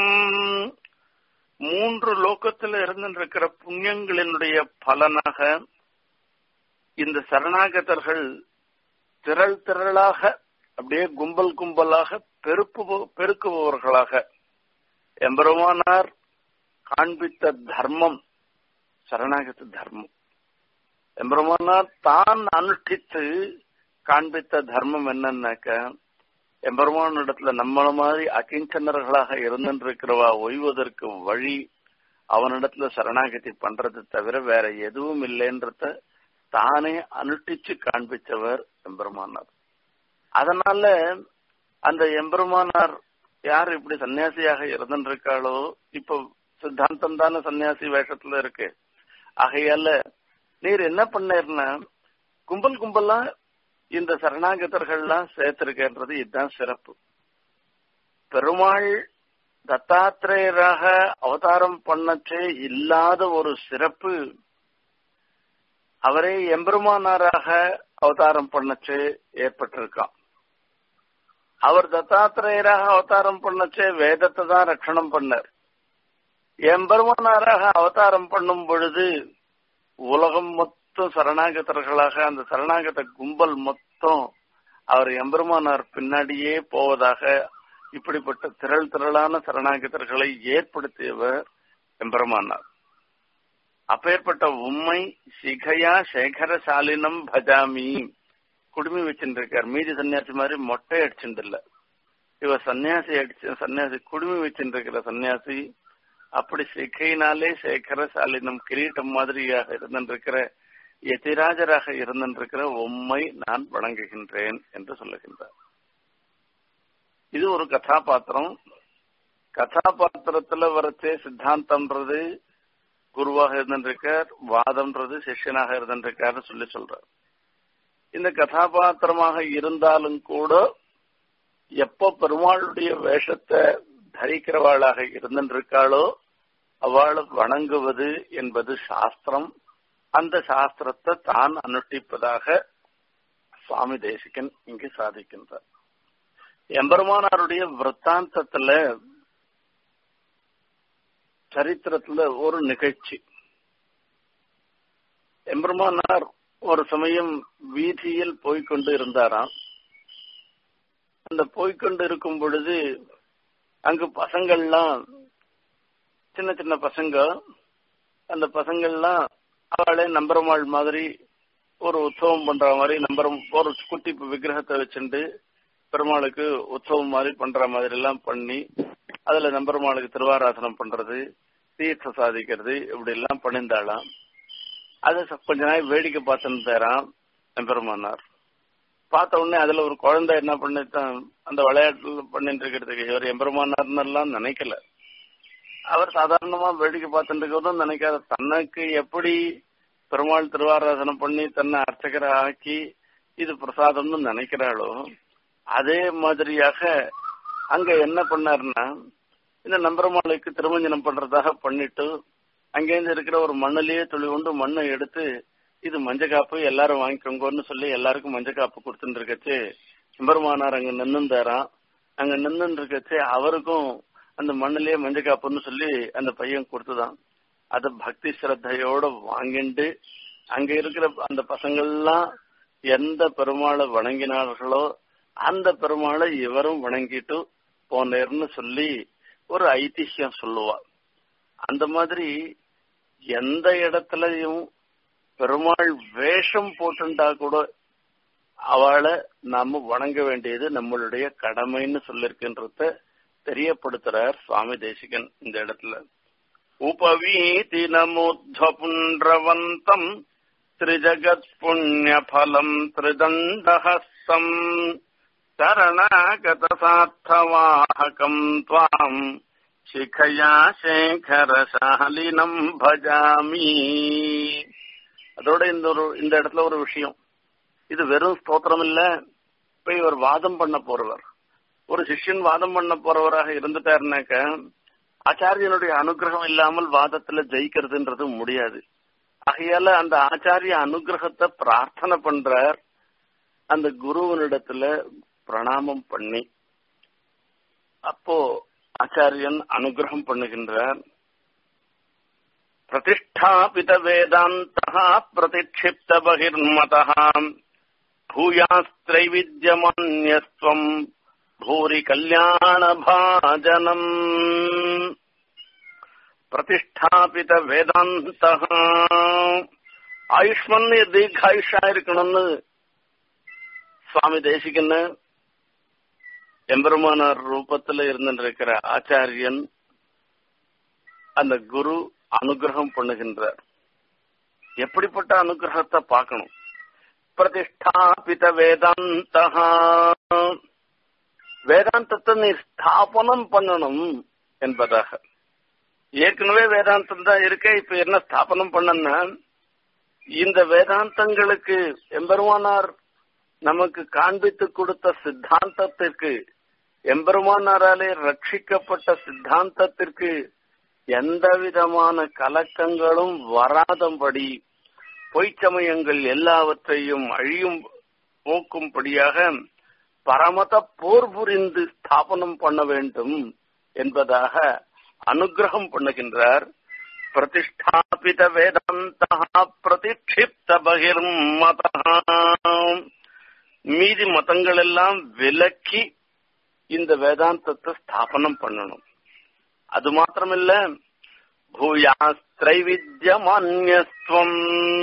Speaker 1: மூன்று லோகத்துல இருந்திருக்கிற புண்ணியங்களினுடைய பலனாக இந்த சரணாகதர்கள் திரள் திரளாக அப்படியே கும்பல் கும்பலாக பெருப்பு பெருக்குபவர்களாக எம்பெருமானார் காண்பித்த தர்மம் சரணாகத தர்மம் எம்பெருமானார் தான் அனுஷ்டித்து காண்பித்த தர்மம் என்னன்னாக்க எம்பெருமான இடத்துல நம்மள மாதிரி அகிஞ்சனர்களாக இருந்திருக்கிறவா ஒய்வதற்கு வழி அவனிடத்துல சரணாகதி பண்றது தவிர வேற எதுவும் இல்லைன்றத தானே அனுஷ்டிச்சு காண்பிச்சவர் எம்பெருமானார் அதனால அந்த எம்பெருமானார் யார் இப்படி சன்னியாசியாக இருந்திருக்காளோ இப்ப சித்தாந்தம் தானே சன்னியாசி வேஷத்துல இருக்கு ஆகையால நீர் என்ன பண்ணேர்னா கும்பல் கும்பலா இந்த சரணாகதர்கள்லாம் சேர்த்திருக்கின்றது இதுதான் சிறப்பு பெருமாள் தத்தாத்திரேயராக அவதாரம் பண்ணச்சே இல்லாத ஒரு சிறப்பு அவரே எம்பெருமானாராக அவதாரம் பண்ணச்சே ஏற்பட்டிருக்கான் அவர் தத்தாத்திரேயராக அவதாரம் பண்ணச்சே வேதத்தை தான் ரட்சணம் பண்ணார் எம்பெருமானாராக அவதாரம் பண்ணும் பொழுது உலகம் மொத்தம் சரணாகதர்களாக அந்த சரணாகத கும்பல் மொத்தம் அவர் எம்பெருமானார் பின்னாடியே போவதாக இப்படிப்பட்ட திரள் திரளான சரணாகதர்களை ஏற்படுத்தியவர் எம்பெருமானார் அப்பேற்பட்ட உண்மை சிகையா சேகரசாலினம் பஜாமி குடுமி வச்சுருக்கார் மீதி சன்னியாசி மாதிரி மொட்டை அடிச்சுட்டு இல்ல இவ சன்னியாசி அடிச்சு சன்னியாசி குடுமி வச்சுருக்கிற சன்னியாசி அப்படி சிகையினாலே சேகரசாலினம் கிரீட்டம் மாதிரியாக இருந்திருக்கிற எதிராஜராக இருந்திருக்கிற உம்மை நான் வணங்குகின்றேன் என்று சொல்லுகின்றார் இது ஒரு கதாபாத்திரம் கதாபாத்திரத்துல வரச்சே சித்தாந்தம்ன்றது குருவாக இருந்திருக்கார் வாதம்ன்றது சிஷ்யனாக இருந்திருக்காரு சொல்லி சொல்றார் இந்த கதாபாத்திரமாக இருந்தாலும் கூட எப்ப பெருமாளுடைய வேஷத்தை தரிக்கிறவாளாக இருந்திருக்காளோ அவளை வணங்குவது என்பது சாஸ்திரம் அந்த சாஸ்திரத்தை தான் அனுஷ்டிப்பதாக சுவாமி தேசிகன் இங்கு சாதிக்கின்றார் எம்பெருமானாருடைய விற்த்தாந்தத்துல சரித்திரத்துல ஒரு நிகழ்ச்சி எம்பெருமானார் ஒரு சமயம் வீதியில் போய்கொண்டு இருந்தாராம் அந்த போய்கொண்டு இருக்கும் பொழுது அங்கு பசங்கள்லாம் சின்ன சின்ன பசங்க அந்த பசங்கள்லாம் அவளே நம்பரமாள் மாதிரி ஒரு உற்சவம் பண்ற மாதிரி நம்பரம் ஒரு குட்டி விக்கிரகத்தை வச்சுட்டு பெருமாளுக்கு உற்சவம் மாதிரி பண்ற மாதிரி எல்லாம் பண்ணி அதுல நம்பெருமாளுக்கு திருவாராசனம் பண்றது தீர்த்த சாதிக்கிறது இப்படி எல்லாம் பண்ணியிருந்தாளாம் அது கொஞ்ச நாள் வேடிக்கை பார்த்துருந்தாராம் நம்பெருமானார் பார்த்த உடனே அதுல ஒரு குழந்தை என்ன பண்ணித்தான் அந்த விளையாட்டுல பண்ணிட்டு இருக்கிறதுக்கு இவர் எம்பெருமானார்னு எல்லாம் நினைக்கல அவர் சாதாரணமா வேடிக்கை பார்த்துட்டு இருக்கிறதும் நினைக்காத தனக்கு எப்படி பெருமாள் திருவாராதனம் பண்ணி தன்னை அர்ச்சகரை ஆக்கி இது பிரசாதம்னு நினைக்கிறாளோ அதே மாதிரியாக அங்க என்ன பண்ணாருன்னா இந்த நம்பரமாளுக்கு திருமஞ்சனம் பண்றதாக பண்ணிட்டு அங்கேருந்து இருக்கிற ஒரு மண்ணிலேயே துளி கொண்டு மண்ணை எடுத்து இது மஞ்ச காப்பு எல்லாரும் வாங்கிக்கோங்கன்னு சொல்லி எல்லாருக்கும் மஞ்ச காப்பு கொடுத்துட்டு இருக்கச்சு சிம்பருமானார் அங்க நின்னுந்தாராம் அங்க நின்னு இருக்கச்சு அவருக்கும் அந்த மண்ணிலேயே மஞ்ச காப்புன்னு சொல்லி அந்த பையன் கொடுத்துதான் அத பக்தி ஸ்ரத்தையோட வாங்கிண்டு அங்க இருக்கிற அந்த பசங்கள்லாம் எந்த பெருமாளை வணங்கினார்களோ அந்த பெருமாளை இவரும் வணங்கிட்டு போனேர்னு சொல்லி ஒரு ஐதிஹ்யம் சொல்லுவா அந்த மாதிரி எந்த இடத்துலயும் பெருமாள் வேஷம் போட்டுண்டா கூட அவளை நாம வணங்க வேண்டியது நம்மளுடைய கடமைன்னு சொல்லிருக்கின்றத தெரியப்படுத்துறார் சுவாமி தேசிகன் இந்த இடத்துல உபவீதி நமோத்வபுன்றவந்தம் திரிஜகத் புண்ணிய பலம் திரிதண்டஹஸ்தம் சரணாகத சார்த்தவாஹகம் துவாம் சிகையா சேகரசாலினம் பஜாமி அதோட இந்த ஒரு இந்த இடத்துல ஒரு விஷயம் இது வெறும் ஸ்தோத்திரம் இல்ல இப்ப இவர் வாதம் பண்ண போறவர் ஒரு சிஷ்யன் வாதம் பண்ண போறவராக இருந்துட்டாருனாக்க ஆச்சாரியனுடைய அனுகிரகம் இல்லாமல் வாதத்துல ஜெயிக்கிறதுன்றது முடியாது ஆகையால அந்த ஆச்சாரிய அனுகிரகத்தை பிரார்த்தனை பண்றார் அந்த குருவனிடத்துல பிரணாமம் பண்ணி அப்போ ஆச்சாரியன் அனுகிரகம் பண்ணுகின்றார் பிரதிஷ்டாபித வேதாந்தா பிரதிக்ஷிப்த பகிர்மதா பூயாஸ்திரைவித்யமன்யஸ்வம் பூரி கல்யாண பாஜனம் பிரதிஷ்டாபித வேதாந்த ஆயுஷ்மன் தீர்காயுஷா இருக்கணும்னு சுவாமி தேசிகன்னு எம்பெருமானார் ரூபத்துல இருந்திருக்கிற ஆச்சாரியன் அந்த குரு அனுகிரகம் பண்ணுகின்றார் எப்படிப்பட்ட அனுகிரகத்தை பார்க்கணும் பிரதிஷ்டாபித வேதாந்த வேதாந்தத்தை நீ ஸ்தாபனம் பண்ணணும் என்பதாக ஏற்கனவே வேதாந்தம் தான் இருக்க இப்ப என்ன ஸ்தாபனம் பண்ணனா இந்த வேதாந்தங்களுக்கு எம்பெருமானார் நமக்கு காண்பித்து கொடுத்த சித்தாந்தத்திற்கு எம்பெருமானாராலே ரட்சிக்கப்பட்ட சித்தாந்தத்திற்கு எந்த விதமான கலக்கங்களும் வராதபடி பொய்ச்சமயங்கள் எல்லாவற்றையும் அழியும் போக்கும்படியாக பரமத போர் புரிந்து ஸ்தாபனம் பண்ண வேண்டும் என்பதாக அனுகிரகம் பண்ணுகின்றார் பிரதிஷ்டாபித வேதாந்த பிரதிக்ஷிப்த பகிர்மத மீதி மதங்கள் எல்லாம் விலக்கி இந்த வேதாந்தத்தை ஸ்தாபனம் பண்ணணும் அது மாத்திரமில்ல பூயாஸ்திரைவித்யமான்யஸ்துவம்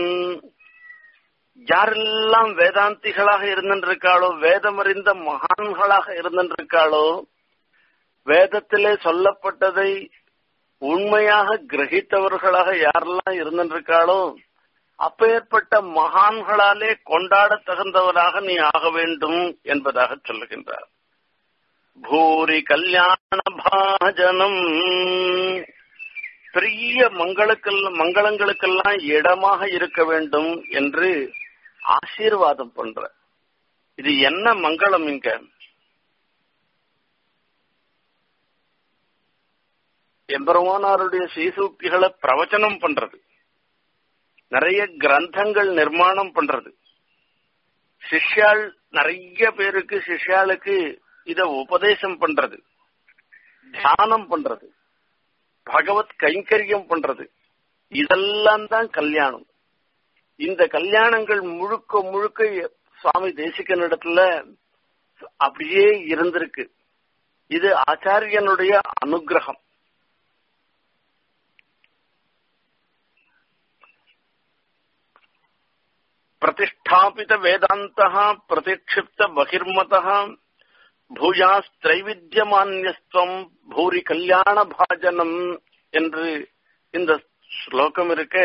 Speaker 1: யாரெல்லாம் வேதாந்திகளாக இருந்திருக்காளோ வேதமறிந்த மகான்களாக இருந்திருக்காளோ வேதத்திலே சொல்லப்பட்டதை உண்மையாக கிரகித்தவர்களாக யாரெல்லாம் இருந்திருக்காளோ அப்பேற்பட்ட மகான்களாலே கொண்டாட தகுந்தவராக நீ ஆக வேண்டும் என்பதாக சொல்லுகின்றார் பூரி கல்யாண பாஜனம் பெரிய மங்களுக்கெல்லாம் மங்களங்களுக்கெல்லாம் இடமாக இருக்க வேண்டும் என்று ஆசீர்வாதம் பண்ற இது என்ன மங்களம் இங்க எம்பெருமானாருடைய சீசூக்திகளை பிரவச்சனம் பண்றது நிறைய கிரந்தங்கள் நிர்மாணம் பண்றது சிஷ்யாள் நிறைய பேருக்கு சிஷ்யாளுக்கு இத உபதேசம் பண்றது தியானம் பண்றது பகவத் கைங்கரியம் பண்றது இதெல்லாம் தான் கல்யாணம் இந்த கல்யாணங்கள் முழுக்க முழுக்க சுவாமி தேசிகனிடத்துல அப்படியே இருந்திருக்கு இது ஆச்சாரியனுடைய அனுகிரகம் பிரதிஷ்டாபித வேதாந்த பிரதிக்ஷிப்த பகிர்மத பூயாஸ்திரைவித்யமான்யஸ்துவம் பூரி கல்யாண பாஜனம் என்று இந்த ஸ்லோகம் இருக்க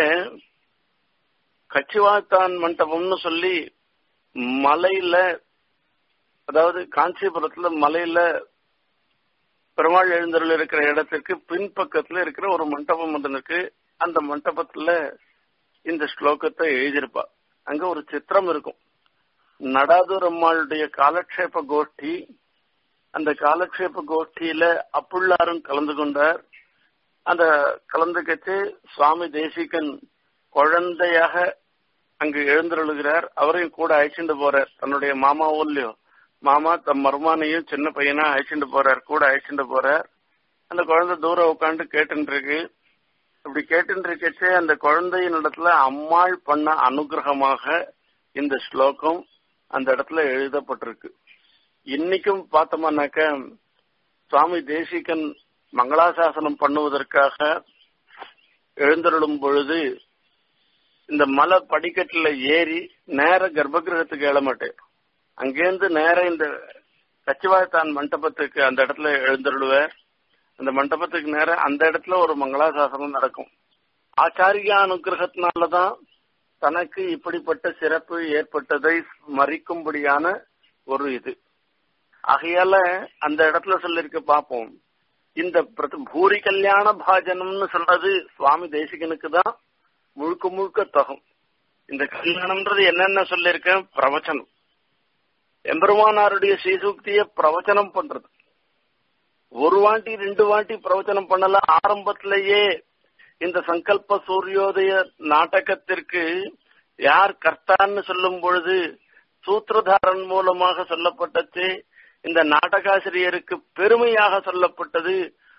Speaker 1: கச்சிவாத்தான் மண்டபம்னு சொல்லி மலையில அதாவது காஞ்சிபுரத்துல மலையில பெருமாள் எழுந்தருள் இருக்கிற இடத்திற்கு பின்பக்கத்துல இருக்கிற ஒரு மண்டபம் ஒன்று இருக்கு அந்த மண்டபத்துல இந்த ஸ்லோகத்தை எழுதியிருப்பா அங்க ஒரு சித்திரம் இருக்கும் நடாதூர் அம்மாளுடைய காலக்ஷேப கோஷ்டி அந்த காலக்ஷேப கோஷ்டியில அப்புள்ளாரும் கலந்து கொண்டார் அந்த கலந்துக்கச்சு சுவாமி தேசிகன் குழந்தையாக அங்கு எழுந்தருளுகிறார் அவரையும் கூட அழைச்சிட்டு போறார் தன்னுடைய மாமா ஊர்லயும் மாமா தம் மருமானையும் சின்ன பையனா அழைச்சிட்டு போறார் கூட அழைச்சிட்டு போறார் அந்த குழந்தை தூரம் உட்காந்து கேட்டுட்டு இருக்கு இப்படி கேட்டுட்டு இருக்கச்சே அந்த குழந்தையின் இடத்துல அம்மாள் பண்ண அனுகிரகமாக இந்த ஸ்லோகம் அந்த இடத்துல எழுதப்பட்டிருக்கு இன்னைக்கும் பார்த்தோம்னாக்க சுவாமி தேசிகன் மங்களாசாசனம் பண்ணுவதற்காக எழுந்தருளும் பொழுது இந்த மலை படிக்கட்டுல ஏறி நேர கர்ப்பகிரகத்துக்கு எழ மாட்டேன் அங்கேருந்து நேர இந்த கச்சிவாய்த்தான் மண்டபத்துக்கு அந்த இடத்துல எழுந்தருளுவார் அந்த மண்டபத்துக்கு நேர அந்த இடத்துல ஒரு மங்களாசாசனம் நடக்கும் ஆச்சாரிய அனுகிரகத்தினாலதான் தனக்கு இப்படிப்பட்ட சிறப்பு ஏற்பட்டதை மறிக்கும்படியான ஒரு இது ஆகையால அந்த இடத்துல சொல்லிருக்க பார்ப்போம் இந்த பூரி கல்யாண பாஜனம்னு சொல்றது சுவாமி தேசிகனுக்கு தான் முழுக்க முழுக்க தகும் இந்த கல்யாணம்ன்றது என்னென்ன சொல்லிருக்கேன் பிரவச்சனம் எம்பெருமானாருடைய ஸ்ரீசூக்திய பிரவச்சனம் பண்றது ஒரு வாட்டி ரெண்டு வாட்டி பிரவச்சனம் பண்ணல ஆரம்பத்திலேயே இந்த சங்கல்ப சூரியோதய நாடகத்திற்கு யார் கர்த்தான்னு சொல்லும் பொழுது சூத்திரதாரன் மூலமாக சொல்லப்பட்டது இந்த நாடகாசிரியருக்கு பெருமையாக சொல்லப்பட்டது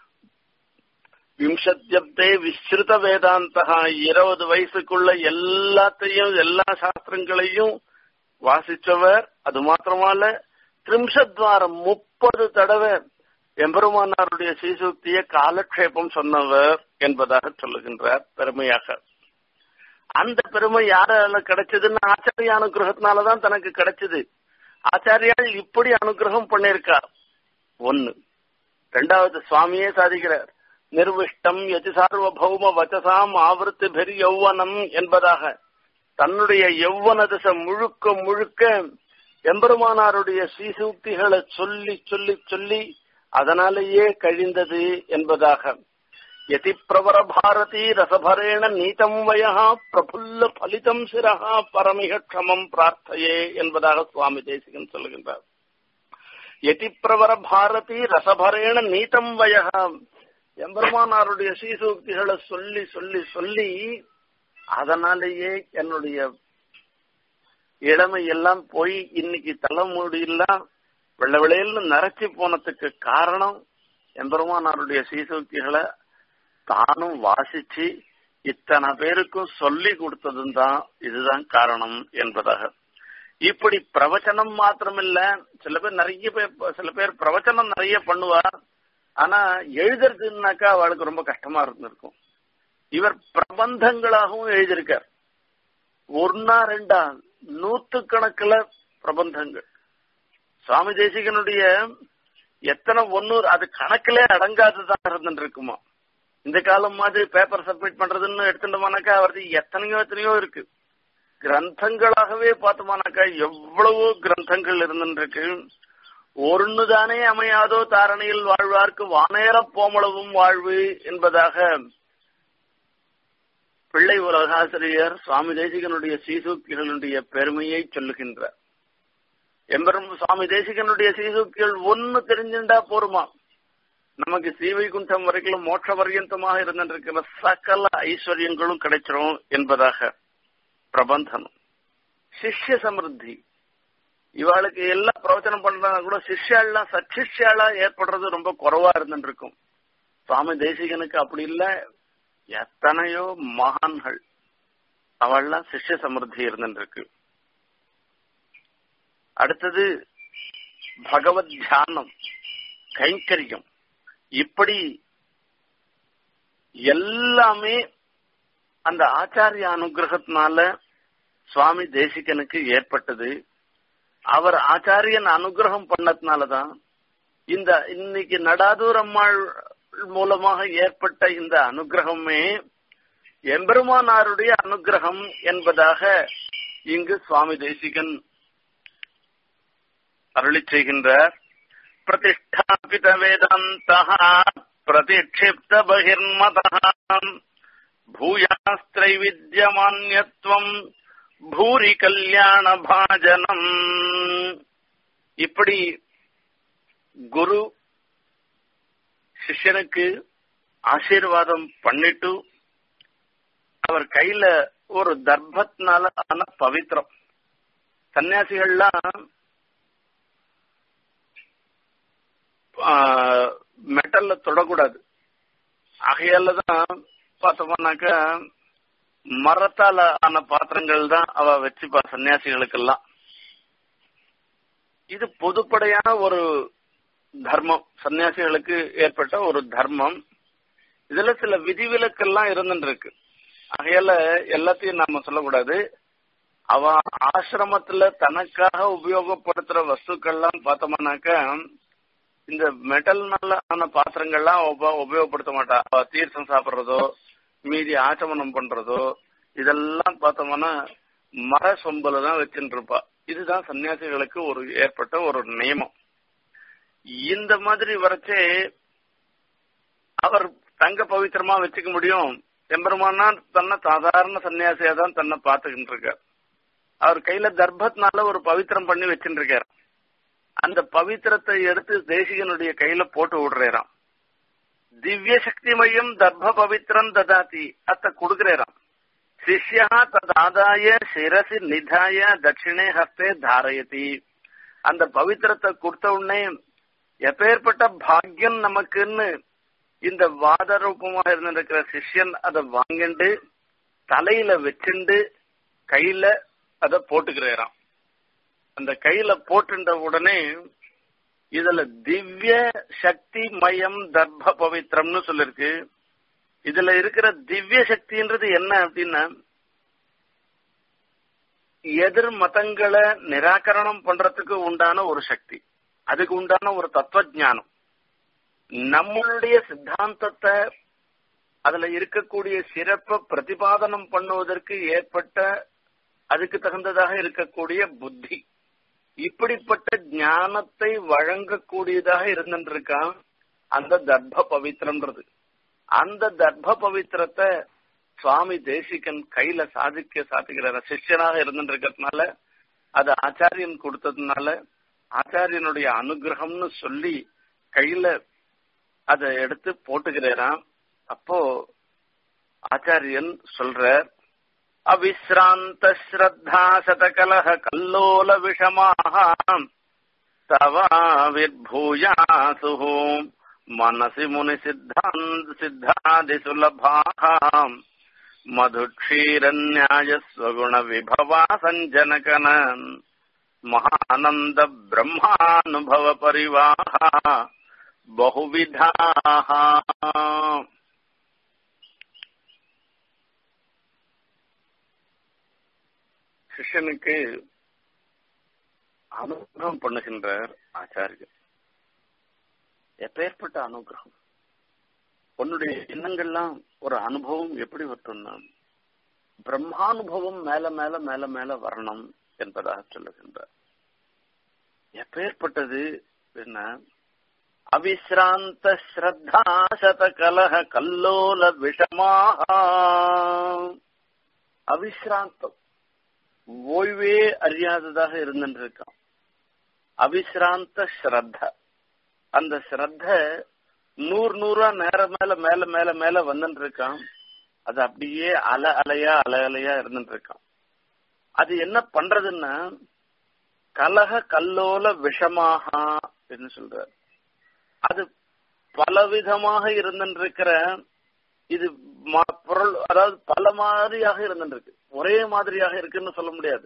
Speaker 1: விம்சத்யப்தே விஸ்ருத வேதாந்தகா இருபது வயசுக்குள்ள எல்லாத்தையும் எல்லா சாஸ்திரங்களையும் வாசிச்சவர் அது மாத்திரமல்ல திரிம்சத்வாரம் முப்பது தடவை எம்பெருமானாருடைய சீசுக்திய காலக்ஷேபம் சொன்னவர் என்பதாக சொல்லுகின்றார் பெருமையாக அந்த பெருமை யாரால கிடைச்சதுன்னு ஆச்சாரிய அனுகிரகத்தினாலதான் தனக்கு கிடைச்சது ஆச்சாரியால் இப்படி அனுகிரகம் பண்ணிருக்கார் ஒன்னு ரெண்டாவது சுவாமியே சாதிக்கிறார் நிர்விஷ்டம் எதி சார்வபௌம வச்சசாம் ஆவருத்து பெரி யௌவனம் என்பதாக தன்னுடைய யௌவன திசை முழுக்க முழுக்க எம்பெருமானாருடைய ஸ்ரீசூக்திகளை சொல்லி சொல்லி சொல்லி அதனாலேயே கழிந்தது என்பதாக யதி பிரவர பாரதி ரசபரேண நீதம் வய பிரபுல்ல பலிதம் சிரஹா பரமிக க்ஷமம் பிரார்த்தையே என்பதாக சுவாமி தேசிகன் சொல்லுகின்றார் யதி பிரவர பாரதி ரசபரேண நீதம் வய எம்பெருமானாருடைய ஸ்ரீசூக்திகளை சொல்லி சொல்லி சொல்லி அதனாலேயே என்னுடைய இளமை எல்லாம் போய் இன்னைக்கு தலைமுடியெல்லாம் வெள்ள வெளையல்னு நரைச்சி போனதுக்கு காரணம் எம்பெருமானாருடைய ஸ்ரீசூக்திகளை தானும் வாசிச்சு இத்தனை பேருக்கும் சொல்லி கொடுத்ததும் தான் இதுதான் காரணம் என்பதாக இப்படி பிரவச்சனம் மாத்திரமில்ல சில பேர் நிறைய பேர் சில பேர் பிரவச்சனம் நிறைய பண்ணுவா ஆனா எழுதுறதுனாக்கா அவளுக்கு ரொம்ப கஷ்டமா இருந்திருக்கும் இவர் பிரபந்தங்களாகவும் எழுதியிருக்கார் ஒன்னா ரெண்டா நூத்துக்கணக்கில் பிரபந்தங்கள் சுவாமி தேசிகனுடைய எத்தனை ஒன்னு அது கணக்கிலே அடங்காததான் இருந்துட்டு இருக்குமா இந்த காலம் மாதிரி பேப்பர் சப்மிட் பண்றதுன்னு எடுத்துட்டோமானாக்கா அவரது எத்தனையோ எத்தனையோ இருக்கு கிரந்தங்களாகவே பார்த்தோமானாக்கா எவ்வளவோ கிரந்தங்கள் இருந்துருக்கு ஒருன்னுதானே அமையாதோ தாரணையில் வாழ்வார்க்கு வானேற போமளவும் வாழ்வு என்பதாக பிள்ளை உலகாசிரியர் சுவாமி தேசிகனுடைய சீசூக்கிகளுடைய பெருமையை சொல்லுகின்றார் எம்பெரும் சுவாமி தேசிகனுடைய சீசூக்கிகள் ஒன்னு தெரிஞ்சுண்டா போருமா நமக்கு ஸ்ரீவைகுண்டம் வரைக்கும் மோட்ச பர்யந்தமாக இருந்திருக்கிற சகல ஐஸ்வர்யங்களும் கிடைச்சிரும் என்பதாக பிரபந்தனம் சிஷ்ய சமிருத்தி இவாளுக்கு எல்லாம் பிரவச்சனம் பண்றாங்க கூட சிஷ்யாலாம் சச்சிஷ்யாலா ஏற்படுறது ரொம்ப குறைவா இருந்துருக்கும் சுவாமி தேசிகனுக்கு அப்படி இல்ல எத்தனையோ மகான்கள் அவள்லாம் சிஷ்ய சமிருத்தி இருந்துருக்கு அடுத்தது பகவத் தியானம் கைங்கரியம் இப்படி எல்லாமே அந்த ஆச்சாரிய அனுகிரகத்தினால சுவாமி தேசிகனுக்கு ஏற்பட்டது அவர் ஆச்சாரியன் அனுகிரகம் பண்ணதுனாலதான் இந்த இன்னைக்கு நடாதூர் அம்மாள் மூலமாக ஏற்பட்ட இந்த அனுகிரகமே எம்பெருமானாருடைய அனுகிரகம் என்பதாக இங்கு சுவாமி தேசிகன் அருளி செய்கின்றார் பிரதிஷ்டாபித வேதாந்த பிரதிக்ஷிப்த பகிர்மத பூயாஸ்திரைவித்யமான்யத்துவம் பூரி கல்யாண பாஜனம் இப்படி குரு சிஷ்யனுக்கு ஆசீர்வாதம் பண்ணிட்டு அவர் கையில ஒரு தர்பத்னால ஆன பவித்திரம் சன்னியாசிகள்லாம் மெட்டல்ல தொடக்கூடாது ஆகையால தான் பார்த்தோம்னாக்க மரத்தால ஆன பாத்திரங்கள் தான் அவ வச்சுப்பா சன்னியாசிகளுக்கெல்லாம் இது பொதுப்படையான ஒரு தர்மம் சன்னியாசிகளுக்கு ஏற்பட்ட ஒரு தர்மம் இதுல சில விதிவிலக்கெல்லாம் இருந்துருக்கு ஆகையால எல்லாத்தையும் நாம சொல்லக்கூடாது அவ ஆசிரமத்துல தனக்காக உபயோகப்படுத்துற வஸ்துக்கள்லாம் பார்த்தோம்னாக்க இந்த மெட்டல்னால ஆன பாத்திரங்கள்லாம் உபயோகப்படுத்த மாட்டா அவ தீர்த்தம் சாப்பிடுறதோ மீதி ஆச்சமனம் பண்றதோ இதெல்லாம் பார்த்தோம்னா மர சொம்பல தான் வச்சுட்டு இருப்பா இதுதான் சன்னியாசிகளுக்கு ஒரு ஏற்பட்ட ஒரு நியமம் இந்த மாதிரி வரைச்சே அவர் தங்க பவித்திரமா வச்சுக்க முடியும் எம்பெருமானா தன்னை சாதாரண சன்னியாசியா தான் தன்னை பார்த்துக்கிட்டு இருக்கார் அவர் கையில தர்பத்னால ஒரு பவித்திரம் பண்ணி வச்சுட்டு இருக்கார் அந்த பவித்திரத்தை எடுத்து தேசிகனுடைய கையில போட்டு விடுறாராம் திவ்ய சக்தி மையம் தர்ப பவித்திரம் ததாதி அத்த கொடுக்கிறாராம் சிஷ்யா ததாதாய சிரசி நிதாய தட்சிணே ஹஸ்தே தாரயதி அந்த பவித்திரத்தை கொடுத்த உடனே எப்பேற்பட்ட பாக்கியம் நமக்குன்னு இந்த வாத ரூபமா இருந்திருக்கிற சிஷ்யன் அதை வாங்கிண்டு தலையில வச்சுண்டு கையில அத போட்டுக்கிறாராம் அந்த கையில போட்டுட்ட உடனே இதுல திவ்ய சக்தி மயம் தர்ப பவித்திரம்னு சொல்லிருக்கு இதுல இருக்கிற திவ்ய சக்தின்றது என்ன அப்படின்னா எதிர் மதங்களை நிராகரணம் பண்றதுக்கு உண்டான ஒரு சக்தி அதுக்கு உண்டான ஒரு தத்துவ ஞானம் நம்மளுடைய சித்தாந்தத்தை அதுல இருக்கக்கூடிய சிறப்பை பிரதிபாதனம் பண்ணுவதற்கு ஏற்பட்ட அதுக்கு தகுந்ததாக இருக்கக்கூடிய புத்தி இப்படிப்பட்ட ஞானத்தை வழங்கக்கூடியதாக இருந்துருக்கான் அந்த தர்ப்ப பவித்திரம்ன்றது அந்த தர்ப்ப பவித்திரத்தை சுவாமி தேசிகன் கையில சாதிக்க சாதிக்கிறார் சிஷ்யனாக இருந்துருக்கிறதுனால அது ஆச்சாரியன் கொடுத்ததுனால ஆச்சாரியனுடைய அனுகிரகம்னு சொல்லி கையில அதை எடுத்து போட்டுக்கிறாராம் அப்போ ஆச்சாரியன் சொல்றார் அவிஸ்ராந்த ஸ்ரத்தா சதகலக கல்லோல விஷமாக தவாவிர்பூயாசு मनसि मुनिसिद्धान्त सिद्धादिसुलभाः मधुक्षीरन्यायस्वगुणविभवा सञ्जनकन महानन्द ब्रह्मानुभव परिवाः बहुविधाः சிஷ்யனுக்கு அனுகிரகம் பண்ணுகின்றார் ஆச்சாரியர் எப்பேற்பட்ட அனுகிரகம் உன்னுடைய எண்ணங்கள்லாம் ஒரு அனுபவம் எப்படி வரட்டும்னா பிரம்மானுபவம் மேல மேல மேல மேல வரணும் என்பதாக சொல்லுகின்றார் எப்பேற்பட்டது என்ன அவிசிராந்த ஸ்ரத்தா சத கலக கல்லோல விஷமாக அவிசிராந்தம் ஓய்வே அறியாததாக இருந்துருக்கான் அவிசிராந்த ஸ்ரத்தா அந்த ஸ்ரத்த நூறு நூறா நேரம் மேல மேல மேல மேல வந்துட்டு இருக்கான் அது அப்படியே அல அலையா அல அலையா இருந்துட்டு இருக்கான் அது என்ன பண்றதுன்னா கலக கல்லோல விஷமாக அப்படின்னு சொல்றாரு அது பலவிதமாக இருந்துட்டு இருக்கிற இது பொருள் அதாவது பல மாதிரியாக இருந்துட்டு இருக்கு ஒரே மாதிரியாக இருக்குன்னு சொல்ல முடியாது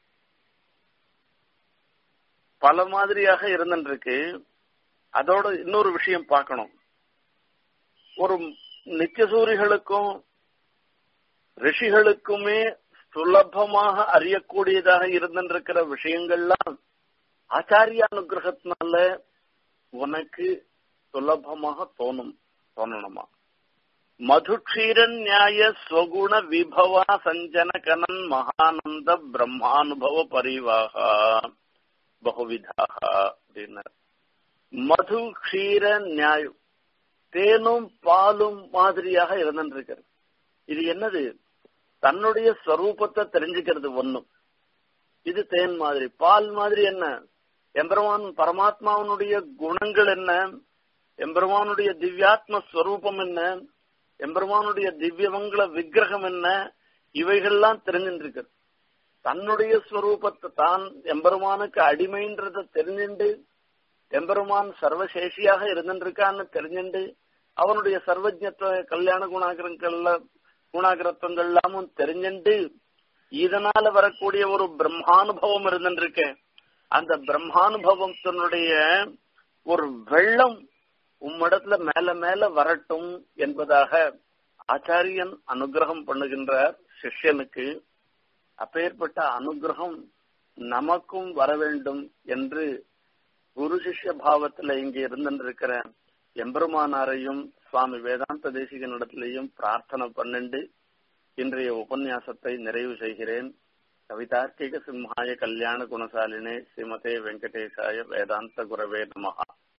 Speaker 1: பல மாதிரியாக இருந்துட்டு இருக்கு அதோட இன்னொரு விஷயம் பார்க்கணும் ஒரு நித்தியசூரிகளுக்கும் ரிஷிகளுக்குமே சுலபமாக அறியக்கூடியதாக இருந்திருக்கிற விஷயங்கள்லாம் ஆச்சாரிய அனுகிரகத்தினால உனக்கு சுலபமாக தோணும் தோணணுமா மதுக்ஷீரன் நியாய ஸ்வகுண விபவா சஞ்சன கனன் மகானந்த பிரம்மானுபவ பரிவாகா பகுவிதாக அப்படின்னார் மது க்ஷீர நியாயம் தேனும் பாலும் மாதிரியாக இருந்திருக்கிறது இது என்னது தன்னுடைய ஸ்வரூபத்தை தெரிஞ்சுக்கிறது ஒண்ணும் இது தேன் மாதிரி பால் மாதிரி என்ன எம்பெருமான் பரமாத்மாவனுடைய குணங்கள் என்ன எம்பெருமானுடைய திவ்யாத்ம ஸ்வரூபம் என்ன எம்பெருமானுடைய திவ்யமங்கள விக்கிரகம் என்ன இவைகள்லாம் தெரிஞ்சுட்டு தன்னுடைய ஸ்வரூபத்தை தான் எம்பெருமானுக்கு அடிமைன்றத தெரிஞ்சுண்டு எம்பெருமான் சர்வசேஷியாக இருந்துருக்கான்னு தெரிஞ்சுண்டு அவனுடைய சர்வஜத்துவ கல்யாண குணாகரங்கள்ல குணாகரத்துவங்கள் எல்லாமும் தெரிஞ்சுண்டு இதனால வரக்கூடிய ஒரு பிரம்மானுபவம் இருந்துருக்கு அந்த பிரம்மானுபவத்தினுடைய ஒரு வெள்ளம் உம்மிடத்துல மேல மேல வரட்டும் என்பதாக ஆச்சாரியன் அனுகிரகம் பண்ணுகின்றார் சிஷ்யனுக்கு அப்பேற்பட்ட அனுகிரகம் நமக்கும் வர வேண்டும் என்று குரு சிஷ்ய பாவத்துல இங்க இருந்திருக்கிற எம்பெருமானாரையும் சுவாமி வேதாந்த தேசிகனிடத்திலையும் பிரார்த்தனை பண்ணிண்டு இன்றைய உபன்யாசத்தை நிறைவு செய்கிறேன் கவிதார்க்கிக சிம்ஹாய கல்யாண குணசாலினே ஸ்ரீமதே வெங்கடேசாய வேதாந்த குரவே நமகா